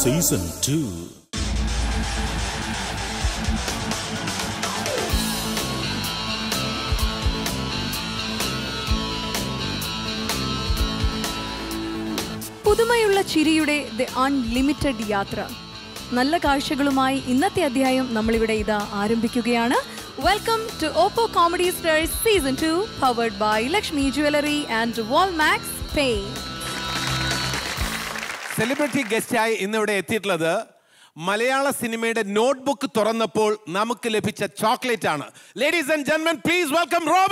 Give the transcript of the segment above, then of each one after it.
Season two പുതുമയുള്ള ചിരിയുടെ the unlimited യാത്ര നല്ല കാഴ്ചകളുമായി ഇന്നത്തെ അധ്യായം നമ്മളിവിടെ ഇതാ ആരംഭിക്കുകയാണ് welcome to Oppo comedy stars season two powered by Lakshmi jewellery and Walmax paint celebrity ഗസ്റ്റായി ഇന്നിവിടെ എത്തിയിട്ടുള്ളത് മലയാള സിനിമയുടെ നോട്ട്ബുക്ക് തുറന്നപ്പോൾ നമുക്ക് ലഭിച്ച ചോക്ലേറ്റ് ആണ് ലേഡീസ് ആൻഡ് ജെന്മൻ പ്ലീസ് വെൽക്കം റോബ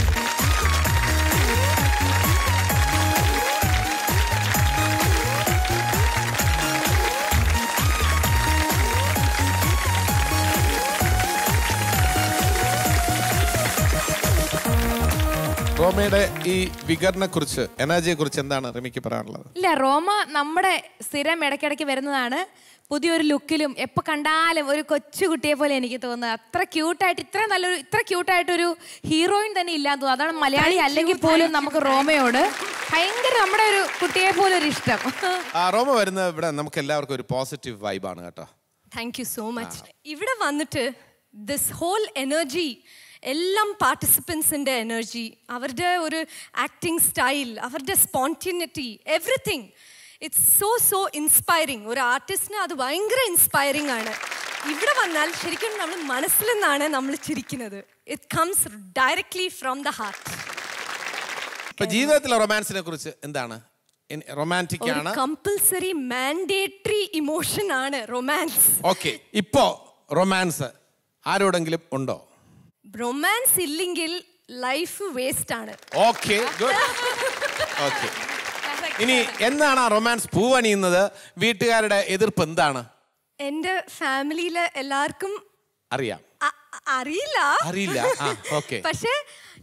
റോമയുടെ ഈ വികറിനെ കുറിച്ച് എനർജിയെ കുറിച്ച് എന്താണ് റിമിക്ക് പറയാനുള്ളത് ഇല്ല റോമ നമ്മുടെ സ്ഥിരം ഇടയ്ക്കിടയ്ക്ക് വരുന്നതാണ് പുതിയൊരു ലുക്കിലും എപ്പോ കണ്ടാലും ഒരു കൊച്ചു കുട്ടിയെ പോലെ എനിക്ക് തോന്നുന്നത് അത്ര ക്യൂട്ടായിട്ട് ഇത്ര നല്ലൊരു ഇത്ര ക്യൂട്ടായിട്ടൊരു ഹീറോയിൻ തന്നെ ഇല്ലാന്ന് തോന്നുന്നു അതാണ് മലയാളി അല്ലെങ്കിൽ പോലും നമുക്ക് റോമയോട് ഭയങ്കര നമ്മുടെ ഒരു കുട്ടിയെ പോലെ ഒരു ഇഷ്ടം ആ, റോമ വരുന്ന ഇവിടെ നമുക്ക് എല്ലാവർക്കും ഒരു പോസിറ്റീവ് വൈബാണ് കേട്ടോ താങ്ക് യു സോ മച്ച് ഇവിടെ വന്നിട്ട് ദിസ് ഹോൾ എനർജി എല്ലാം പാർട്ടിസിപ്പൻസിൻ്റെ എനർജി അവരുടെ ഒരു ആക്ടിങ് സ്റ്റൈൽ അവരുടെ spontaneity everything it's so so inspiring ഒരു ആർട്ടിസ്റ്റിന് അത് ഭയങ്കര ഇൻസ്പയറിംഗ് ആണ് ഇവിടെ വന്നാൽ ശരിക്കും നമ്മൾ മനസ്സിൽ നിന്നാണ് നമ്മൾ ചിരിക്കുന്നത് it comes directly from the heart ഇപ്പൊ ജീവിതത്തിലെ റൊമാൻസിനെ കുറിച്ച് എന്താണ് റൊമാൻറ്റിക് ഒരു ആണ് കമ്പൽസറി മാൻഡേറ്ററി ഇമോഷൻ ആണ് റൊമാൻസ് ഓക്കെ ഇപ്പോ റൊമാൻസ് ആരോടെങ്കിലും ഉണ്ടോ റൊമാൻസ് ഇല്ലെങ്കിൽ ലൈഫ് വേസ്റ്റ് ആണ് ഓക്കെ ഗുഡ് ഓക്കെ ഇനി എന്നാണ് ആ റൊമാൻസ് പൂവണിയുന്നത് വീട്ടുകാരുടെ എതിർപ്പ് എന്താണ് എൻ്റെ ഫാമിലിയിലെ എല്ലാവർക്കും അറിയാം അ- അ- അറിയില്ല അറിയില്ല ആ ഓക്കെ പക്ഷെ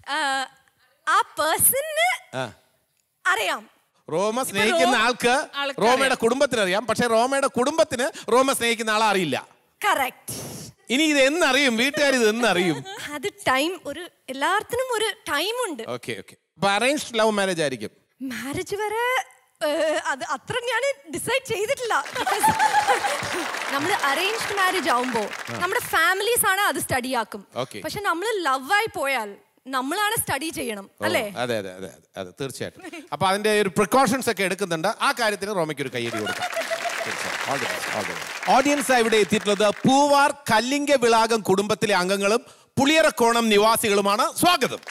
ആ പേഴ്സണിന് ആ അറിയാം റോമ സ്നേഹിക്കുന്ന ആൾക്ക് റോമയുടെ കുടുംബത്തിന് അറിയാം പക്ഷെ റോമയുടെ കുടുംബത്തിന് റോമ സ്നേഹിക്കുന്ന ആളെ അറിയില്ല കറക്റ്റ് ഇനി ഇത് എന്നറിയും വീട്ടുകാർ ഇത് എന്നറിയും അത് ടൈം ഒരു എല്ലാത്തിനും ഒരു ടൈം ഉണ്ട് ഓക്കെ ഓക്കെ അപ്പൊ അറേഞ്ച്ഡ് ലവ് മാരേജ് ആയിരിക്കും മാരേജ് വരെ ഏഹ്, അത് അത്ര ഞാൻ ഡിസൈഡ് ചെയ്തിട്ടില്ല നമ്മൾ അറേഞ്ച്ഡ് മാരേജ് ആവുമ്പോൾ നമ്മുടെ ഫാമിലീസ് ആണ് അത് സ്റ്റഡി ആക്കും Okay. പക്ഷെ നമ്മൾ ലവ് ആയി പോയാൽ നമ്മളാണ് സ്റ്റഡി ചെയ്യണം അല്ലേ അതെ അതെ അതെ അതെ അതെ തീർച്ചയായിട്ടും അപ്പൊ അതിന്റെ ഒരു പ്രിക്കോഷൻസ് ഒക്കെ എടുക്കുന്നുണ്ട് ആ കാര്യത്തിന് റോമയ്ക്ക് ഒരു കയ്യടി കൊടുക്കാം ഓഡിയൻസ് ഇവിടെ എത്തിയിട്ടുള്ളത് പൂവാർ കല്ലിങ്ക വിളാകം കുടുംബത്തിലെ അംഗങ്ങളും പുളിയറക്കോണം നിവാസികളുമാണ് സ്വാഗതം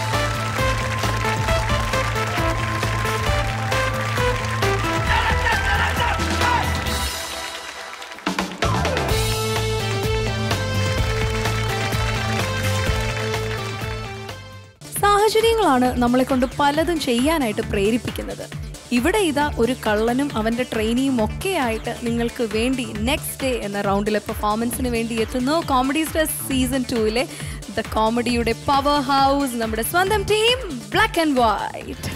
സാഹചര്യങ്ങളാണ് നമ്മളെ കൊണ്ട് പലതും ചെയ്യാനായിട്ട് പ്രേരിപ്പിക്കുന്നത് ഇവിടെ ഇതാ ഒരു കള്ളനും അവന്റെ ട്രെയിനിയും ഒക്കെ ആയിട്ട് നിങ്ങൾക്ക് വേണ്ടി നെക്സ്റ്റ് ഡേ എന്ന റൗണ്ടിലെ പെർഫോമൻസിന് വേണ്ടി എത്തുന്നു കോമഡി സ്റ്റാർ സീസൺ ടൂവിലെ ദ കോമഡിയുടെ പവർ ഹൗസ് നമ്മുടെ സ്വന്തം ടീം ബ്ലാക്ക് ആൻഡ് വൈറ്റ്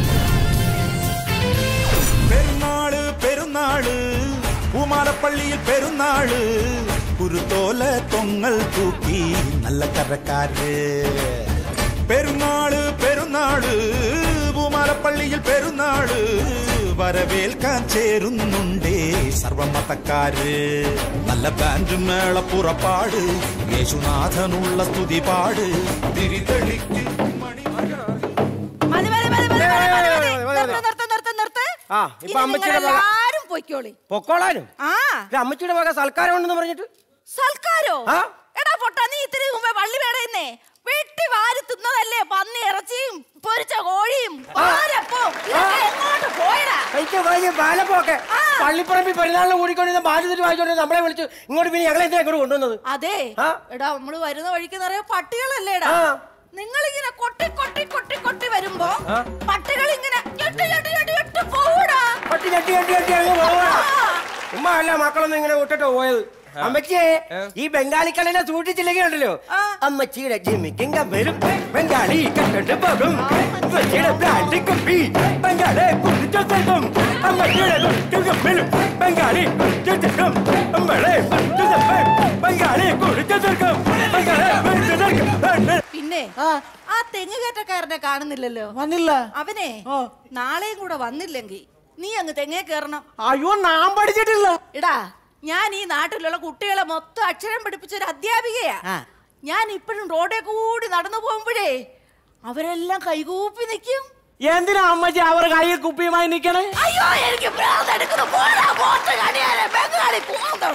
പെരുന്നാള് പെരുന്നാള് പൂമാലപ്പള്ളിയിൽ പെരുന്നാള് കുരുത്തോല തൊങ്ങൽ തൂക്കി നല്ല കരക്കാര് പെരുന്നാള് പെരുന്നാള് പൂമാലപ്പള്ളിയിൽ പെരുന്നാള് വരവേൽക്കാൻ ചേരുന്നുണ്ടേ സർവമതക്കാര് നല്ല ബാൻഡ് മേള പുറപ്പാട് യേശുനാഥനുള്ള സ്തുതി പാട് തിരിതെളിക്ക് മണി മതി, മതി, മതി, മതി, മതി, മതി, മതി. നിർത്ത്, നിർത്ത്, നിർത്ത്, നിർത്ത്. ആ, ഇനി ഇപ്പൊ അമ്മച്ചിയുടെ വക- നിങ്ങളെല്ലാരും പൊയ്ക്കോളി പൊക്കോളാനും ആ ഇത് അമ്മച്ചിയുടെ വക സൽക്കാരം ഉണ്ടെന്ന് പറഞ്ഞിട്ട് സൽക്കാരോ ആ? എടാ പൊട്ടാ നീ ഇത്തിരി മുമ്പേ പള്ളി വേടയുന്നേ വെട്ടി വാരി തിന്നതല്ലേ പന്നി ഇറച്ചിയും പൊരിച്ച കോഴിയും പാലപ്പവും ഇതൊക്കെ എങ്ങോട്ട് പോയടാ കഴിച്ച കഴിഞ്ഞ് ബാലപ്പൊക്കെ ആ. പള്ളിപ്പറമ്പിൽ പെരുന്നാളിന് കൂടിക്കൊണ്ടിരുന്ന ബാധ്യത വായിച്ചോണ്ട് നമ്മളെ വിളിച്ചു ഇങ്ങോട്ട് പിന്നെ ഞങ്ങളെ എന്തിനാ ഇങ്ങോട്ട് കൊണ്ടുവന്നത് അതെ ആ? എടാ നമ്മള് വരുന്ന വഴിക്ക് നിറയെ പട്ടികളല്ലേടാ ആ. നിങ്ങൾ ഇങ്ങനെ കൊട്ടി കൊട്ടി കൊട്ടി കൊട്ടി വരുമ്പോ പട്ടികൾ ഇങ്ങനെ ഞെട്ടി ഞെട്ടി ഞെട്ടി ഞെട്ടി പോകൂടാ പട്ടി ചട്ടി ചട്ടി ചട്ടി അങ്ങ് പോവാ ആ. ഉമ്മ അല്ല മക്കളൊന്നും ഇങ്ങനെ വിട്ടിട്ട് പോയത് അമ്മച്ചിയെ ഈ ബംഗാളി കളിനെ സൂക്ഷിച്ചില്ലെങ്കിൽ ഉണ്ടല്ലോ ആ. അമ്മച്ചിയുടെ ജിമ്മിക്കിങ്ക വരും ബംഗാളി കണ്ടു പോകും അമ്മച്ചിയുടെ ബ്രാൻഡ് കുപ്പി ബംഗാളെ കുറിച്ചു തരും അമ്മച്ചിയുടെ കുട്ടികൾ വരും ബംഗാളി കുറിച്ചു തരും അമ്മളെ കുറിച്ചു തരും ബംഗാളി കുറിച്ചു തരും ബംഗാളെ കുറിച്ചു തരും പിന്നെ ആ തെങ്ങ് കയറ്റക്കാരനെ കാണുന്നില്ലല്ലോ വന്നില്ല അവനെ നാളെയും കൂടെ വന്നില്ലെങ്കിൽ നീ അങ്ങ് തെങ്ങേ കയറണം അയ്യോ ഞാൻ പഠിച്ചിട്ടില്ല എടാ ഞാൻ ഈ നാട്ടിലുള്ള കുട്ടികളെ മൊത്തം അക്ഷരം പഠിപ്പിച്ച ഒരു അധ്യാപികയാ ആ. ഞാൻ ഇപ്പോഴും റോഡേ കൂടി നടന്നു പോകുമ്പോഴേ അവരെല്ലാം കൈകൂപ്പി നിൽക്കും എന്തിനാ അമ്മച്ചി അവർ കൈ കുപ്പിയുമായി നിക്കണേ അയ്യോ എനിക്ക് ഭ്രാന്ത് എടുക്കുന്നു. പോടാ, പോത്ത് കണിയാരെ, ബംഗാളി കൂന്തം.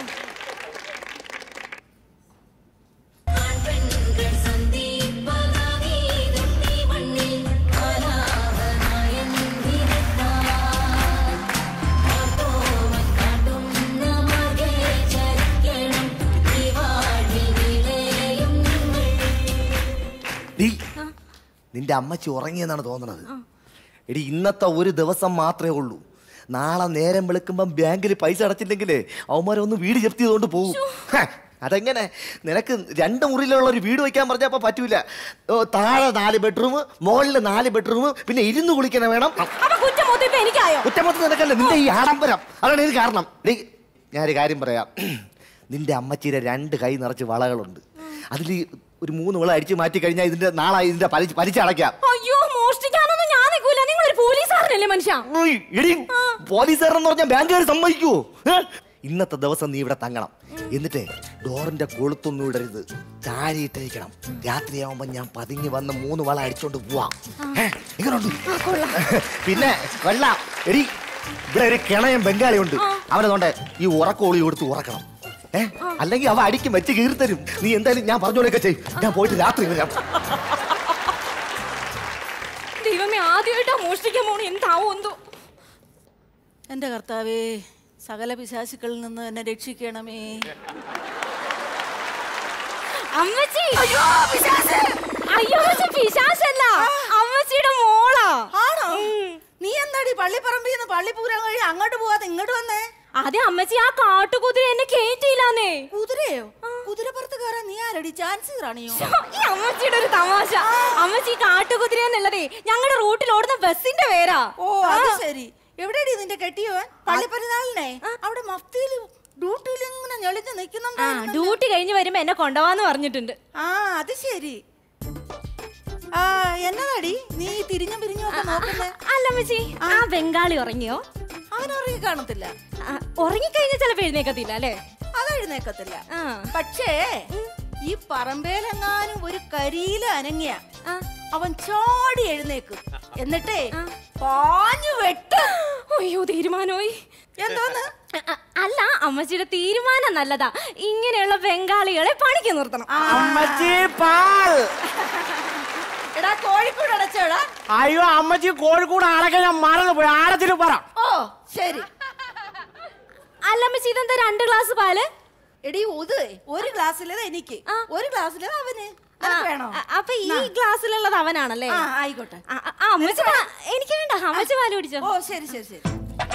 ഡീ, നിന്റെ അമ്മച്ചി ഉറങ്ങിയെന്നാണ് തോന്നുന്നത് എടി ഇന്നത്തെ ഒരു ദിവസം മാത്രമേ ഉള്ളൂ നാളെ നേരം വെളുക്കുമ്പം ബാങ്കിൽ പൈസ അടച്ചില്ലെങ്കിലേ അവന്മാരൊന്ന് വീട് ജപ്തി ചെയ്തുകൊണ്ട് പോകും ഹ, അതെങ്ങനെ നിനക്ക് രണ്ട് മുറിയിലുള്ള ഒരു വീട് വയ്ക്കാൻ പറഞ്ഞപ്പോ പറ്റൂല ഓ, താഴെ നാല് ബെഡ്റൂം മുകളിൽ നാല് ബെഡ്റൂം പിന്നെ ഇരുന്ന് കുളിക്കണ വേണം അപ്പൊ കുറ്റം മൊത്തം ഇപ്പൊ എനിക്കായോ കുറ്റമൊത്തം നിനക്കല്ല നിന്റെ ഈ ആഡംബരം അതാണ് ഇത് കാരണം ഡീ, ഞാനൊരു കാര്യം പറയാം നിന്റെ അമ്മച്ചിയുടെ രണ്ട് കൈ നിറച്ച് വളകളുണ്ട് അതിൽ ഒരു മൂന്ന് വള അടിച്ചു മാറ്റി കഴിഞ്ഞാൽ ഇതിന്റെ നാളെ ഇതിന്റെ പലിച്ച് പലിച്ചടയ്ക്കാം അയ്യോ മോഷ്ടിക്കാനൊന്നും ഞാൻ നിൽക്കൂല നിങ്ങൾ ഒരു പോലീസുകാരനല്ലേ മനുഷ്യ ഉയ്, എടി പോലീസുകാരെന്ന് പറഞ്ഞാൽ ബാങ്കുകാർ സമ്മതിക്കുവോ ഏ? ഇന്നത്തെ ദിവസം നീ ഇവിടെ തങ്ങണം എന്നിട്ട് ഡോറിന്റെ കൊളുത്തൊന്നും ഇടരുത് ചാരിയിട്ടേക്കണം രാത്രിയാവുമ്പോ ഞാൻ പതുങ്ങി വന്ന് മൂന്ന് വള അടിച്ചോണ്ട് പോവാം ഏ, എങ്ങനുണ്ട് പിന്നെ വെള്ളം എടി ഇവിടെ ഒരു കിണയം ബംഗാളി ഉണ്ട് അവനതുകൊണ്ട് ഈ ഉറക്കോളി കൊടുത്ത് ഉറക്കണം ഏ അല്ലെങ്കിൽ അവ അടിക്കും വെച്ച് കീറി തരും നീ എന്തായാലും ഞാൻ പറഞ്ഞോളൊക്കെ ചെയ്യും ഞാൻ പോയിട്ട് രാത്രി വരാം ദൈവമേ ആദ്യമായിട്ടാ മോഷ്ടിക്കാൻ പോണു എന്താവോ എന്തോ എന്റെ കർത്താവേ സകല പിശാചുക്കളിൽ നിന്ന് എന്നെ രക്ഷിക്കണമേ അമ്മച്ചി അയ്യോ പിശാച് അയ്യോ അമ്മച്ചി പിശാചല്ല അമ്മച്ചിയുടെ മോളാ ആണോ നീ എന്താടി പള്ളിപ്പറമ്പിൽ നിന്ന് പള്ളിപ്പൂരം കഴിഞ്ഞ് അങ്ങോട്ട് പോവാതെ ഇങ്ങോട്ട് വന്നേ അതെ അമ്മച്ചി ആ കാട്ടുകുതിര എന്നെ കേറ്റിയില്ലാന്നേ കുതിരയോ കുതിരപ്പുറത്ത് കയറാൻ നീ ആരടി ചാൻസ് റാണിയോ ഈ അമ്മച്ചിയുടെ ഒരു തമാശ അമ്മച്ചി കാട്ടുകുതിര എന്നുള്ളതേ ഞങ്ങളുടെ റൂട്ടിൽ ഓടുന്ന ബസ്സിന്റെ പേരാ ഓ അത് ശരി എവിടെയാടി നിന്റെ കെട്ടിയോൻ പള്ളിപ്പെരുന്നാളിനെ അവിടെ മഫ്തിയിൽ ഡ്യൂട്ടിയിൽ ഇങ്ങനെ ഞെളിഞ്ഞ് ആ നിൽക്കുന്നുണ്ടായിരുന്നു ഡ്യൂട്ടി കഴിഞ്ഞ് വരുമ്പോ എന്നെ കൊണ്ടുപോവാന്ന് പറഞ്ഞിട്ടുണ്ട് ആ അത് ശരി ആ എന്നതാടി നീ തിരിഞ്ഞും പിരിഞ്ഞും ഒക്കെ നോക്കുന്നേ അല്ല അമ്മച്ചി ആ ബംഗാളി ഉറങ്ങിയോ അവൻ ഉറങ്ങി കാണത്തില്ല ആ, ഉറങ്ങിക്കഴിഞ്ഞാൽ ചിലപ്പോ എഴുന്നേക്കത്തില്ല അല്ലേ അത് എഴുന്നേക്കത്തില്ല ആ. പക്ഷേ ഈ പറമ്പേലെങ്ങാനും ഒരു കരിയില അനങ്ങിയ ആ. അവൻ ചാടി എഴുന്നേക്കും എന്നിട്ടേ പാഞ്ഞു വെട്ടും അയ്യോ തീരുമാനമായി എന്തോന്ന് അ- അ- അല്ല അമ്മച്ചിയുടെ തീരുമാനം നല്ലതാ ഇങ്ങനെയുള്ള ബംഗാളികളെ പണിക്ക് നിർത്തണം അമ്മച്ചി പാൽ എടാ കോഴിക്കോട് അടച്ചോടാ അയ്യോ അമ്മച്ചി കോഴിക്കോട് അടക്കാൻ ഞാൻ മറന്നു പോയി ആടത്തിന് പറ ഓ ശരി അല്ല അമ്മച്ചി ഇതെന്താ രണ്ട് ഗ്ലാസ് പാല് എടി ഇത് ഒരു ഗ്ലാസ്സിലേത് എനിക്ക് ആ. ഒരു ഗ്ലാസ്സിലേത് അവന് ആ, നിനക്ക് വേണോ അ- അപ്പൊ ഈ ഗ്ലാസ്സിലുള്ളത് അവനാണല്ലേ ആ ആയിക്കോട്ടെ ആ, ആ, ആ, അമ്മച്ചി പാ- എനിക്ക് വേണ്ട അമ്മച്ചി പാല് കുടിച്ചോ ഓ ശരി ശരി ശരി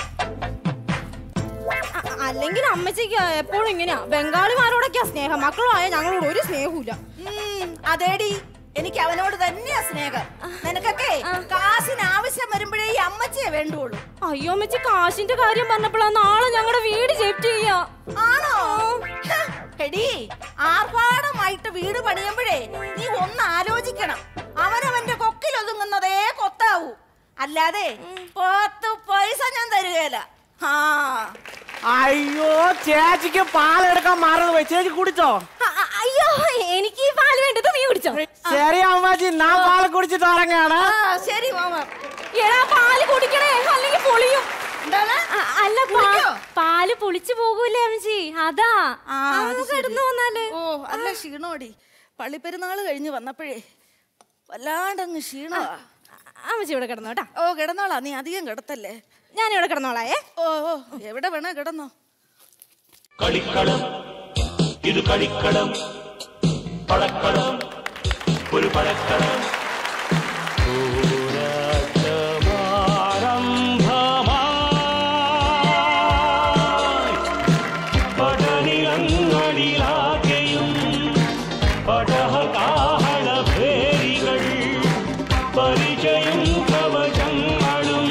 അ- അ- അല്ലെങ്കിൽ അമ്മച്ചിക്ക് എപ്പോഴും ഇങ്ങനെയാ ബംഗാളിമാരോടൊക്കെയാ സ്നേഹം മക്കളുമായ ഞങ്ങളോട് ഒരു സ്നേഹമില്ല ഉം, അതേടി എനിക്ക് അവനോട് തന്നെയാ സ്നേഹം നിനക്കൊക്കെ കാശിന് ആവശ്യം വരുമ്പോഴേ ഈ അമ്മച്ചിയെ വേണ്ടുള്ളൂ അയ്യോ അമ്മച്ചി കാശിന്റെ കാര്യം പറഞ്ഞപ്പോഴാ നാളെ ഞങ്ങളുടെ വീട് ജപ്റ്റ് ചെയ്യാ ആണോ ഹ, എടി ആർഭാടമായിട്ട് വീട് പണിയുമ്പോഴേ നീ ഒന്ന് ആലോചിക്കണം അവനവന്റെ കൊക്കിൽ ഒതുങ്ങുന്നതേ കൊത്താവൂ അല്ലാതെ പത്ത് പൈസ ഞാൻ തരുകയില്ല ആ അയ്യോ ചേച്ചിക്ക് പാലെടുക്കാൻ മറന്നു പോയി ചേച്ചി കുടിച്ചോ അ- അ- അയ്യോ എനിക്ക് ഈ പാല് വേണ്ടത് നീ കുടിച്ചോ ശരി അമ്മച്ചി ഞാൻ പാല് കുടിച്ചിട്ട് ഇറങ്ങാണ് ആ, ശരി മാമ എടാ പാല് കുടിക്കണേ അല്ലെങ്കിൽ പൊളിയും എന്താണ് അ- അല്ല പാ- പുളിക്കോ? പാല് പുളിച്ചു പോകൂലേ അമ്മച്ചി അതാ ആ, ആ, അത് ശരി. കിടന്നു വന്നാല് ഓ അല്ല ക്ഷീണോടി പള്ളിപ്പെരുന്നാൾ കഴിഞ്ഞ് വന്നപ്പോഴേ വല്ലാണ്ടങ്ങ് ക്ഷീണമാ അമ്മച്ചി ഇവിടെ കിടന്നോ കേട്ടാ ഓ കിടന്നോളാ നീ അധികം കിടത്തല്ലേ ഞാൻ ഇവിടെ കിടന്നോളായേ ഓ ഓ എവിടെ വേണോ കിടന്നോ കളിക്കളം ഇത് കളിക്കളം പടക്കളം ഒരു പടക്കളം പോരാട്ടമാരംഭമായി. പടനിലങ്ങളിലാകെയും പടഹകാഹളഭേരികൾ പരിചയം കവചങ്ങളും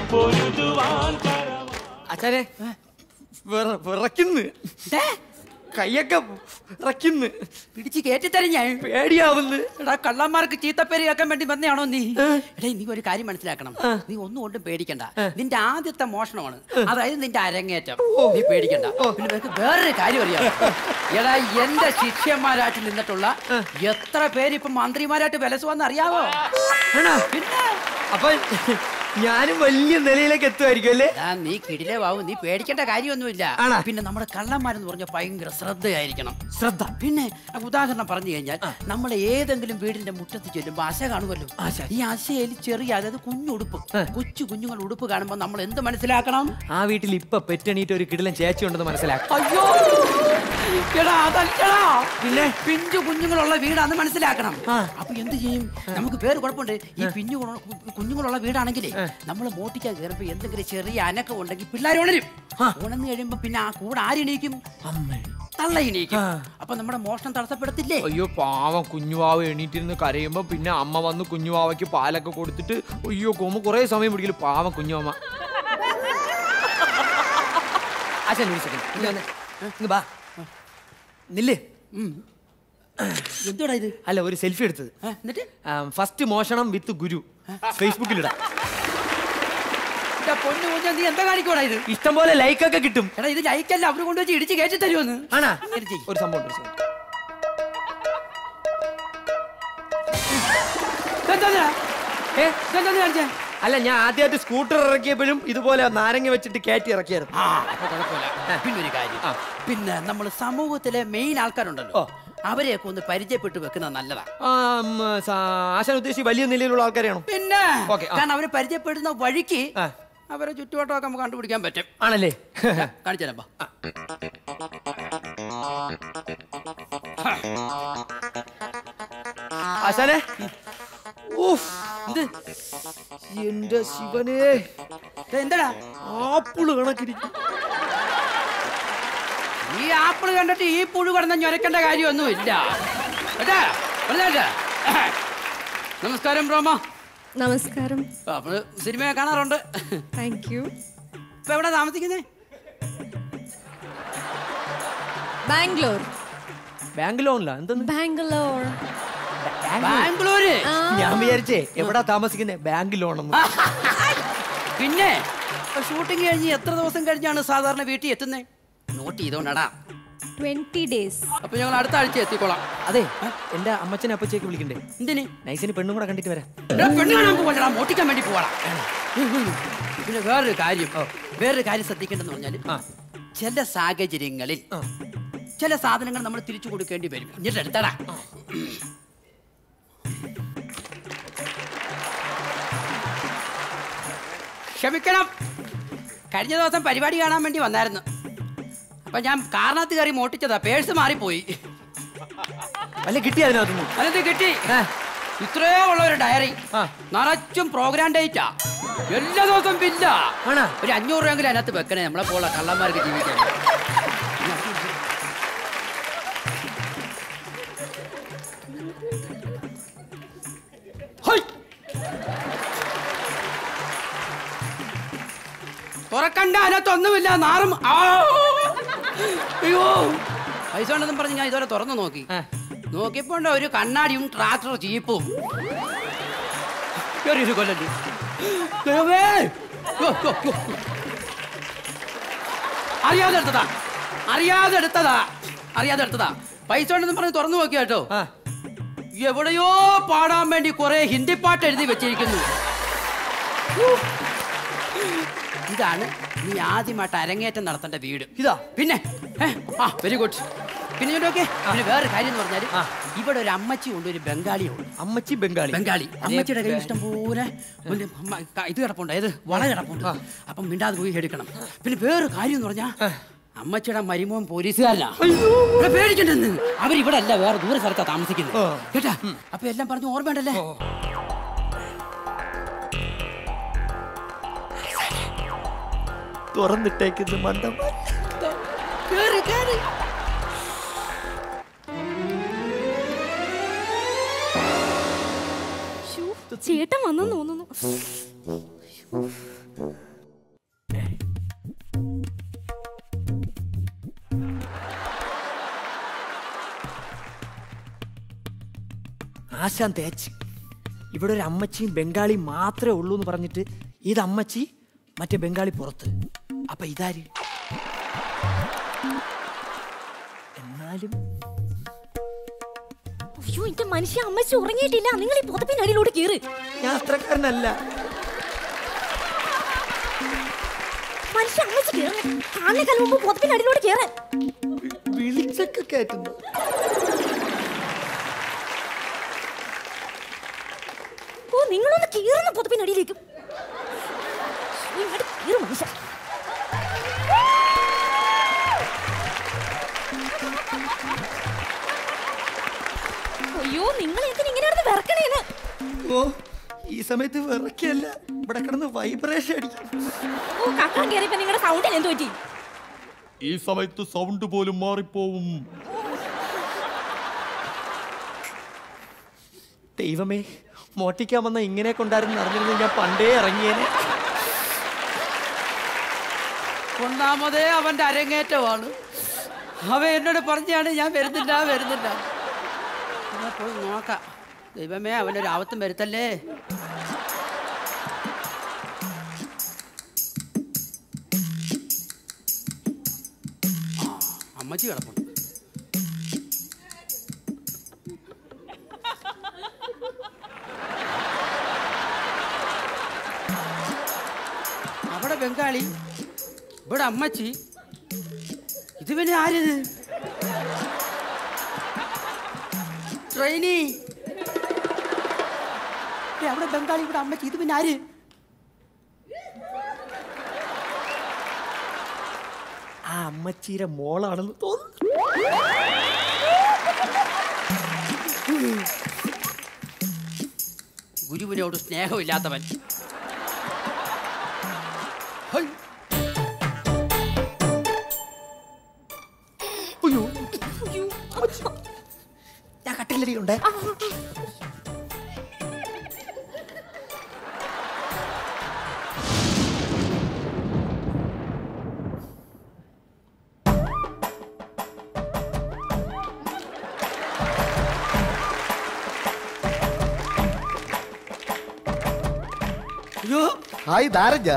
പൊരുതുവാൻ കരവ അച്ഛനെ വിറയ്ക്കുന്നു കയ്യൊക്കെ റക്കുന്നു പിടിച്ച് കയറ്റിത്തരും ഞാൻ പേടിയാവുന്നു എടാ കള്ളന്മാർക്ക് ചീത്തപ്പേര് കേൾക്കാൻ വേണ്ടി വന്നയാണോ നീ എടേ നീ ഒരു കാര്യം മനസ്സിലാക്കണം നീ ഒന്നും കൊണ്ടും പേടിക്കണ്ട നിന്റെ ആദ്യത്തെ മോഷണമാണ് അതായത് നിന്റെ അരങ്ങേറ്റം നീ പേടിക്കണ്ട പിന്നെ നിനക്ക് വേറൊരു കാര്യം അറിയാം എടാ എന്റെ ശിഷ്യന്മാരായിട്ട് നിന്നിട്ടുള്ള എത്ര പേര് ഇപ്പൊ മന്ത്രിമാരായിട്ട് വിലസുവന്ന് അറിയാവോ പിന്നെ അപ്പൊ ഞാനും വലിയ നിലയിലേക്ക് എത്തുമായിരിക്കും അല്ലേ ആ, നീ കിടിലേ ബാബു നീ പേടിക്കേണ്ട കാര്യമൊന്നുമില്ല ആണോ? പിന്നെ നമ്മുടെ കള്ളന്മാരെന്ന് പറഞ്ഞ ഭയങ്കര ശ്രദ്ധയായിരിക്കണം ശ്രദ്ധ പിന്നെ ഉദാഹരണം പറഞ്ഞു കഴിഞ്ഞാൽ നമ്മൾ ഏതെങ്കിലും വീടിന്റെ മുറ്റത്ത് ചെല്ലുമ്പോ അശ കാണുമല്ലോ ഈ അശയിൽ ചെറിയ അതായത് കുഞ്ഞുടുപ്പ് കൊച്ചു കുഞ്ഞുങ്ങൾ ഉടുപ്പ് കാണുമ്പോൾ നമ്മൾ എന്ത് മനസ്സിലാക്കണം ആ വീട്ടിൽ ഇപ്പൊ പെറ്റണീറ്റ് ഒരു കിടിലൻ ചേച്ചി ഉണ്ടെന്ന് മനസ്സിലാക്കാം അയ്യോ എടാ അതല്ലടാ പിന്നെ പിഞ്ചു കുഞ്ഞുങ്ങളുള്ള വീടാന്ന് മനസ്സിലാക്കണം അപ്പൊ എന്ത് ചെയ്യും നമുക്ക് പേര് കുഴപ്പമുണ്ട് ഈ പിഞ്ഞു കുഞ്ഞുങ്ങളുള്ള വീടാണെങ്കിലേ നമ്മൾ മോട്ടിക്കാൻ കയറുമ്പോ എന്തെങ്കിലും ചെറിയ അനക്കം ഉണ്ടെങ്കിൽ പിള്ളേർ ഉണരും ഉണർന്നു കഴിയുമ്പോ പിന്നെ ആ കൂടെ ആരെണീക്കും തള്ള എണീക്കും അപ്പൊ നമ്മുടെ മോഷണം തടസ്സപ്പെടുത്തില്ലേ അയ്യോ പാവം കുഞ്ഞുവാവ എണീറ്റിരുന്ന് കരയുമ്പോ പിന്നെ അമ്മ വന്ന് കുഞ്ഞുവാവയ്ക്ക് പാലൊക്കെ കൊടുത്തിട്ട് അയ്യോ കൊമ്മ കുറെ സമയം പിടിക്കല് പാവം കുഞ്ഞുമ്മ അച്ഛൻ ഒരു സെക്കൻഡ് ഇങ്ങ് വന്നേ. ഇങ്ങ് ബാ നില്ല് എന്തുടാ ഇത് അല്ല ഒരു സെൽഫി എടുത്തത് ഏ, എന്നിട്ട് ഫസ്റ്റ് മോഷണം വിത്ത് ഗുരു ഫേസ്ബുക്കിലിടാം എടാ പൊന്നു കുഞ്ഞ നീ എന്താ കാണിക്കോടാ ഇത് ഇഷ്ടം പോലെ ലൈക്ക് ഒക്കെ കിട്ടും എടാ ഇത് ലൈക്കല്ല അവര് കൊണ്ടുവച്ച് ഇടിച്ച് കയറ്റി തരുമെന്ന് ആണാ ഇങ്ങനെ ചെയ്യ്. ഒരു സംഭവം ഉണ്ട്, ഒരു സംഭവം. ഇതെന്താ? ഏ, ഇതെന്താ നീ കാണിച്ചേ? അല്ല ഞാൻ ആദ്യമായിട്ട് സ്കൂട്ടർ ഇറക്കിയപ്പോഴും ഇതുപോലെ നാരങ്ങ വെച്ചിട്ട് കയറ്റി ഇറക്കിയായിരുന്നു ആ അപ്പൊ കുഴപ്പമില്ല പിന്നെ ഒരു കാര്യം പിന്നെ നമ്മൾ സമൂഹത്തിലെ മെയിൻ ആൾക്കാരുണ്ടല്ലോ അവരെയൊക്കെ ഒന്ന് പരിചയപ്പെട്ട് വെക്കുന്നത് നല്ലതാ ആ, ഉം, സ- ആശാൻ ഉദ്ദേശിച്ച് വലിയ നിലയിലുള്ള ആൾക്കാരെയാണോ പിന്നെ ഓക്കേ, ആ. കാരണം അവരെ പരിചയപ്പെടുന്ന വഴിക്ക് ആ. അവരെ ചുറ്റുവട്ടമൊക്കെ നമുക്ക് കണ്ടുപിടിക്കാൻ പറ്റും ആണല്ലേ കാണിച്ചു തരാം ബാ. ആശാനെ ഊഫ്, ഇത് എന്റെ ശിവനെ ഇത് എന്താടാ ആപ്പിള് കണക്കിരിക്കും ഈ ആപ്പിൾ കണ്ടിട്ട് ഈ പുഴു കിടന്ന ഞൊരക്കേണ്ട കാര്യമൊന്നും ഇല്ല കേട്ടാ? മനസ്സിലായില്ലേ? നമസ്കാരം ബ്രോമ നമസ്കാരം നമ്മള് സിനിമ കാണാറുണ്ട് താങ്ക് യു ഇപ്പൊ എവിടെ താമസിക്കുന്നേ ബാംഗ്ലൂർ ബാങ്ക് ലോണില്ല എന്തെന്ന് ബാംഗ്ലൂർ ബാംഗ്ലൂര് ഞാൻ വിചാരിച്ചേ എവിടാ താമസിക്കുന്നേ ബാങ്ക് ലോണെന്ന് പിന്നെ ഷൂട്ടിംഗ് കഴിഞ്ഞ് എത്ര ദിവസം കഴിഞ്ഞാണ് സാധാരണ വീട്ടിൽ എത്തുന്നത് നോട്ട് ചെയ്തോണ്ടടാ ട്വന്റി ഡേയ്സ് അപ്പൊ ഞങ്ങൾ അടുത്ത ആഴ്ച എത്തിക്കോളാം അതെ എന്റെ അമ്മച്ചനെ അപ്പച്ചേക്ക് വിളിക്കണ്ടേ എന്തിന് നൈസിന് പെണ്ണും കൂടെ കണ്ടിട്ട് വരാം എടാ, പെണ്ണ് കാണാൻ പോകണ്ടടാ മോട്ടിക്കാൻ വേണ്ടി പോവാടാ പിന്നെ വേറൊരു കാര്യം വേറൊരു കാര്യം ശ്രദ്ധിക്കേണ്ടെന്ന് പറഞ്ഞാല് ചില സാഹചര്യങ്ങളിൽ ചില സാധനങ്ങൾ നമ്മൾ തിരിച്ചു കൊടുക്കേണ്ടി വരും എന്നിട്ട് എടുത്തടാ ക്ഷമിക്കണം കഴിഞ്ഞ ദിവസം പരിപാടി കാണാൻ വേണ്ടി വന്നായിരുന്നു അപ്പൊ ഞാൻ കാറിനകത്ത് കയറി മോട്ടിച്ചതാ പേഴ്സ് മാറിപ്പോയി അല്ല കിട്ടി അതിനകത്തുനിന്ന് അതെന്ത് കിട്ടി ഇത്രേ ഉള്ള ഒരു ഡയറി നിറച്ചും പ്രോഗ്രാം ഡേറ്റാ എല്ലാ ദിവസവും ബില്ല ആണോ? ഒരു അഞ്ഞൂറ് രൂപയെങ്കിലും അതിനകത്ത് വെക്കണേ നമ്മളെ പോലെ കള്ളന്മാർക്ക് ജീവിക്കാൻ ഹൈ! തുറക്കണ്ട അതിനകത്തൊന്നുമില്ല നാറും ആ! അയ്യോ പൈസ ഉണ്ടെന്നും പറഞ്ഞ് ഞാൻ ഇതുവരെ തുറന്നു നോക്കി നോക്കിയപ്പോ ഉണ്ട് ഒരു കണ്ണാടിയും ട്രാക്ടർ ജീപ്പും കേറിയൊരു കൊല്ലണ്ട് ദൈവമേ! യ്യോ, യ്യോ, യ്യോ. അറിയാതെ എടുത്തതാ അറിയാതെ എടുത്തതാ അറിയാതെ എടുത്തതാ പൈസ ഉണ്ടെന്ന് പറഞ്ഞ് തുറന്നു നോക്കിയ കേട്ടോ എവിടെയോ പാടാൻ വേണ്ടി കുറെ ഹിന്ദി പാട്ട് എഴുതി വെച്ചിരിക്കുന്നു ഇതാണ് നീ ആദ്യമായിട്ട് അരങ്ങേറ്റം നടത്തേണ്ട വീട് ഇതാ പിന്നെ ഏ, ആ വെരി ഗുഡ് പിന്നെ ഇങ്ങോട്ട് നോക്കിയേ പിന്നെ വേറെ കാര്യം എന്ന് പറഞ്ഞാൽ ഇവിടെ ഒരു അമ്മച്ചി ഉണ്ട് ഒരു ബംഗാളി ഉണ്ട് അമ്മച്ചി ബംഗാളി ബംഗാളി അമ്മച്ചിയുടെ കയ്യിൽ ഇഷ്ടം പോലെ ഒരു മ- ക- ഇത് കിടപ്പുണ്ട് ഏത് വള കിടപ്പുണ്ട് അപ്പം മിണ്ടാതെ പോയി എടുക്കണം പിന്നെ വേറെ കാര്യം എന്ന് പറഞ്ഞാ അമ്മച്ചിയുടെ മരുമോൻ പോലീസുകാരനാ ഇവിടെ പേടിക്കണ്ടെന്ന് അവരിവിടെ അല്ല വേറെ ദൂര സ്ഥലത്താ താമസിക്കുന്നത് കേട്ടാ അപ്പൊ എല്ലാം പറഞ്ഞു ഓർമ്മയുണ്ടല്ലേ തുറന്നിട്ടേക്കുന്ന മന്ദം കേറി കേറി ചേട്ടൻ വന്നെന്ന് തോന്നുന്നു ആശാൻ തേച്ച് ഇവിടെ ഒരു അമ്മച്ചിയും ബംഗാളി മാത്രമേ ഉള്ളൂ എന്ന് പറഞ്ഞിട്ട് ഇത് അമ്മച്ചി മറ്റേ ബംഗാളി പുറത്ത് അപ്പൊ ഇതാര് എന്നാലും അയ്യോ എന്റെ മനുഷ്യ അമ്മച്ചി ഉറങ്ങിയിട്ടില്ല നിങ്ങൾ ഈ പുതപ്പിനടിയിലൂടെ കീറ് ഞാൻ അത്രക്കാരനല്ല മനുഷ്യ അമ്മച്ചി കീറ കാണുന്നേക്കാൾ മുമ്പ് പുതപ്പിനടിയിലൂടെ കീറ് വിളിച്ചൊക്കെ കയറ്റുന്നു ഓ നിങ്ങളൊന്ന് കീറുന്ന പുതപ്പിനടിയിലേക്ക് ഇങ്ങോട്ട് കീറ് മനുഷ്യ അയ്യോ നിങ്ങൾ എന്തിനാ ഇങ്ങനെ കിടന്ന് വിറക്കണേന്ന് ഓ ഈ സമയത്ത് വിറക്കല്ല ഇവിടെ കിടന്ന് വൈബ്രേഷൻ അടിക്കും ഓ കക്കാൻ കയറിയപ്പോ നിങ്ങളുടെ സൗണ്ടിൽ എന്ത് പറ്റി ഈ സമയത്ത് സൗണ്ട് പോലും മാറിപ്പോവും ദൈവമേ മോട്ടിക്കാൻ വന്ന ഇങ്ങനെ കൊണ്ടായിരുന്നു അറിഞ്ഞിരുന്നു ഞാൻ പണ്ടേ ഇറങ്ങിയേനെ ഒന്നാമതേ അവന്റെ അരങ്ങേറ്റമാണ് അവൻ എന്നോട് പറഞ്ഞാണ് ഞാൻ വരുന്നില്ല വരുന്നില്ല എന്നാ പോയി നോക്കാം ദൈവമേ അവനൊരു ആവത്തും വരുത്തല്ലേ ആ, അമ്മച്ചി കിടപ്പുണ്ട് അവിടെ ബംഗാളി ഇവിടെ അമ്മച്ചി ഇത് പിന്നെ ആരിത് ട്രെയിനി ഏ, അവിടെ ബംഗാളി ഇവിടെ അമ്മച്ചി ഇത് പിന്നെ ആര് ആ അമ്മച്ചീരെ മോളാണെന്ന് തോന്നുന്നു ഗുരുവിനോട് സ്നേഹമില്ലാത്തവൻ ഹൈ. അയ്യോ ഞാൻ കട്ടിലടി ഉണ്ടേ അയ്യോ ഹായ് ധാരഞ്ഞ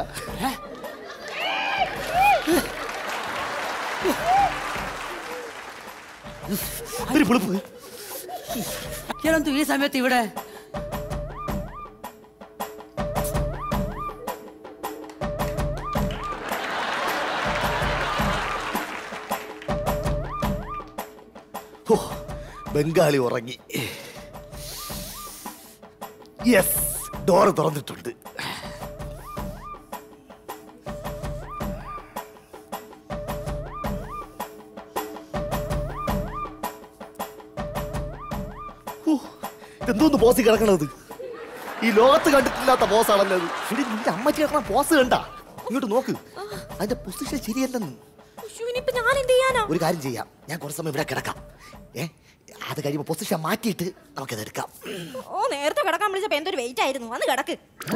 ഒരു പുളിപ്പ് ഇയാളെന്തു ഈ സമയത്ത് ഇവിടെ ഹോ, ബംഗാളി ഉറങ്ങി യെസ് ഡോറ് തുറന്നിട്ടുണ്ട് ഹോ, എന്തോന്ന് പോസ് കിടക്കണത് ഈ ലോകത്ത് കണ്ടിട്ടില്ലാത്ത പോസാണല്ലോ അത് ഇടി നിന്റെ അമ്മച്ചി കിടക്കണ പോസ് കണ്ട ഇങ്ങോട്ട് നോക്ക് അതിന്റെ പൊസിഷൻ ശരിയല്ലെന്ന് അയ്യോ, ഇനിയിപ്പോ ഞാൻ എന്ത് ചെയ്യാനാ ഒരു കാര്യം ചെയ്യാം ഞാൻ കുറച്ച് സമയം ഇവിടെ കിടക്കാം ഏ അത് കഴിയുമ്പോൾ പൊസിഷൻ മാറ്റിയിട്ട് നമുക്കത് എടുക്കാം ഓ നേരത്തെ കിടക്കാൻ വിളിച്ചപ്പോ എന്തൊരു വെയിറ്റ് ആയിരുന്നു വന്ന് കിടക്ക്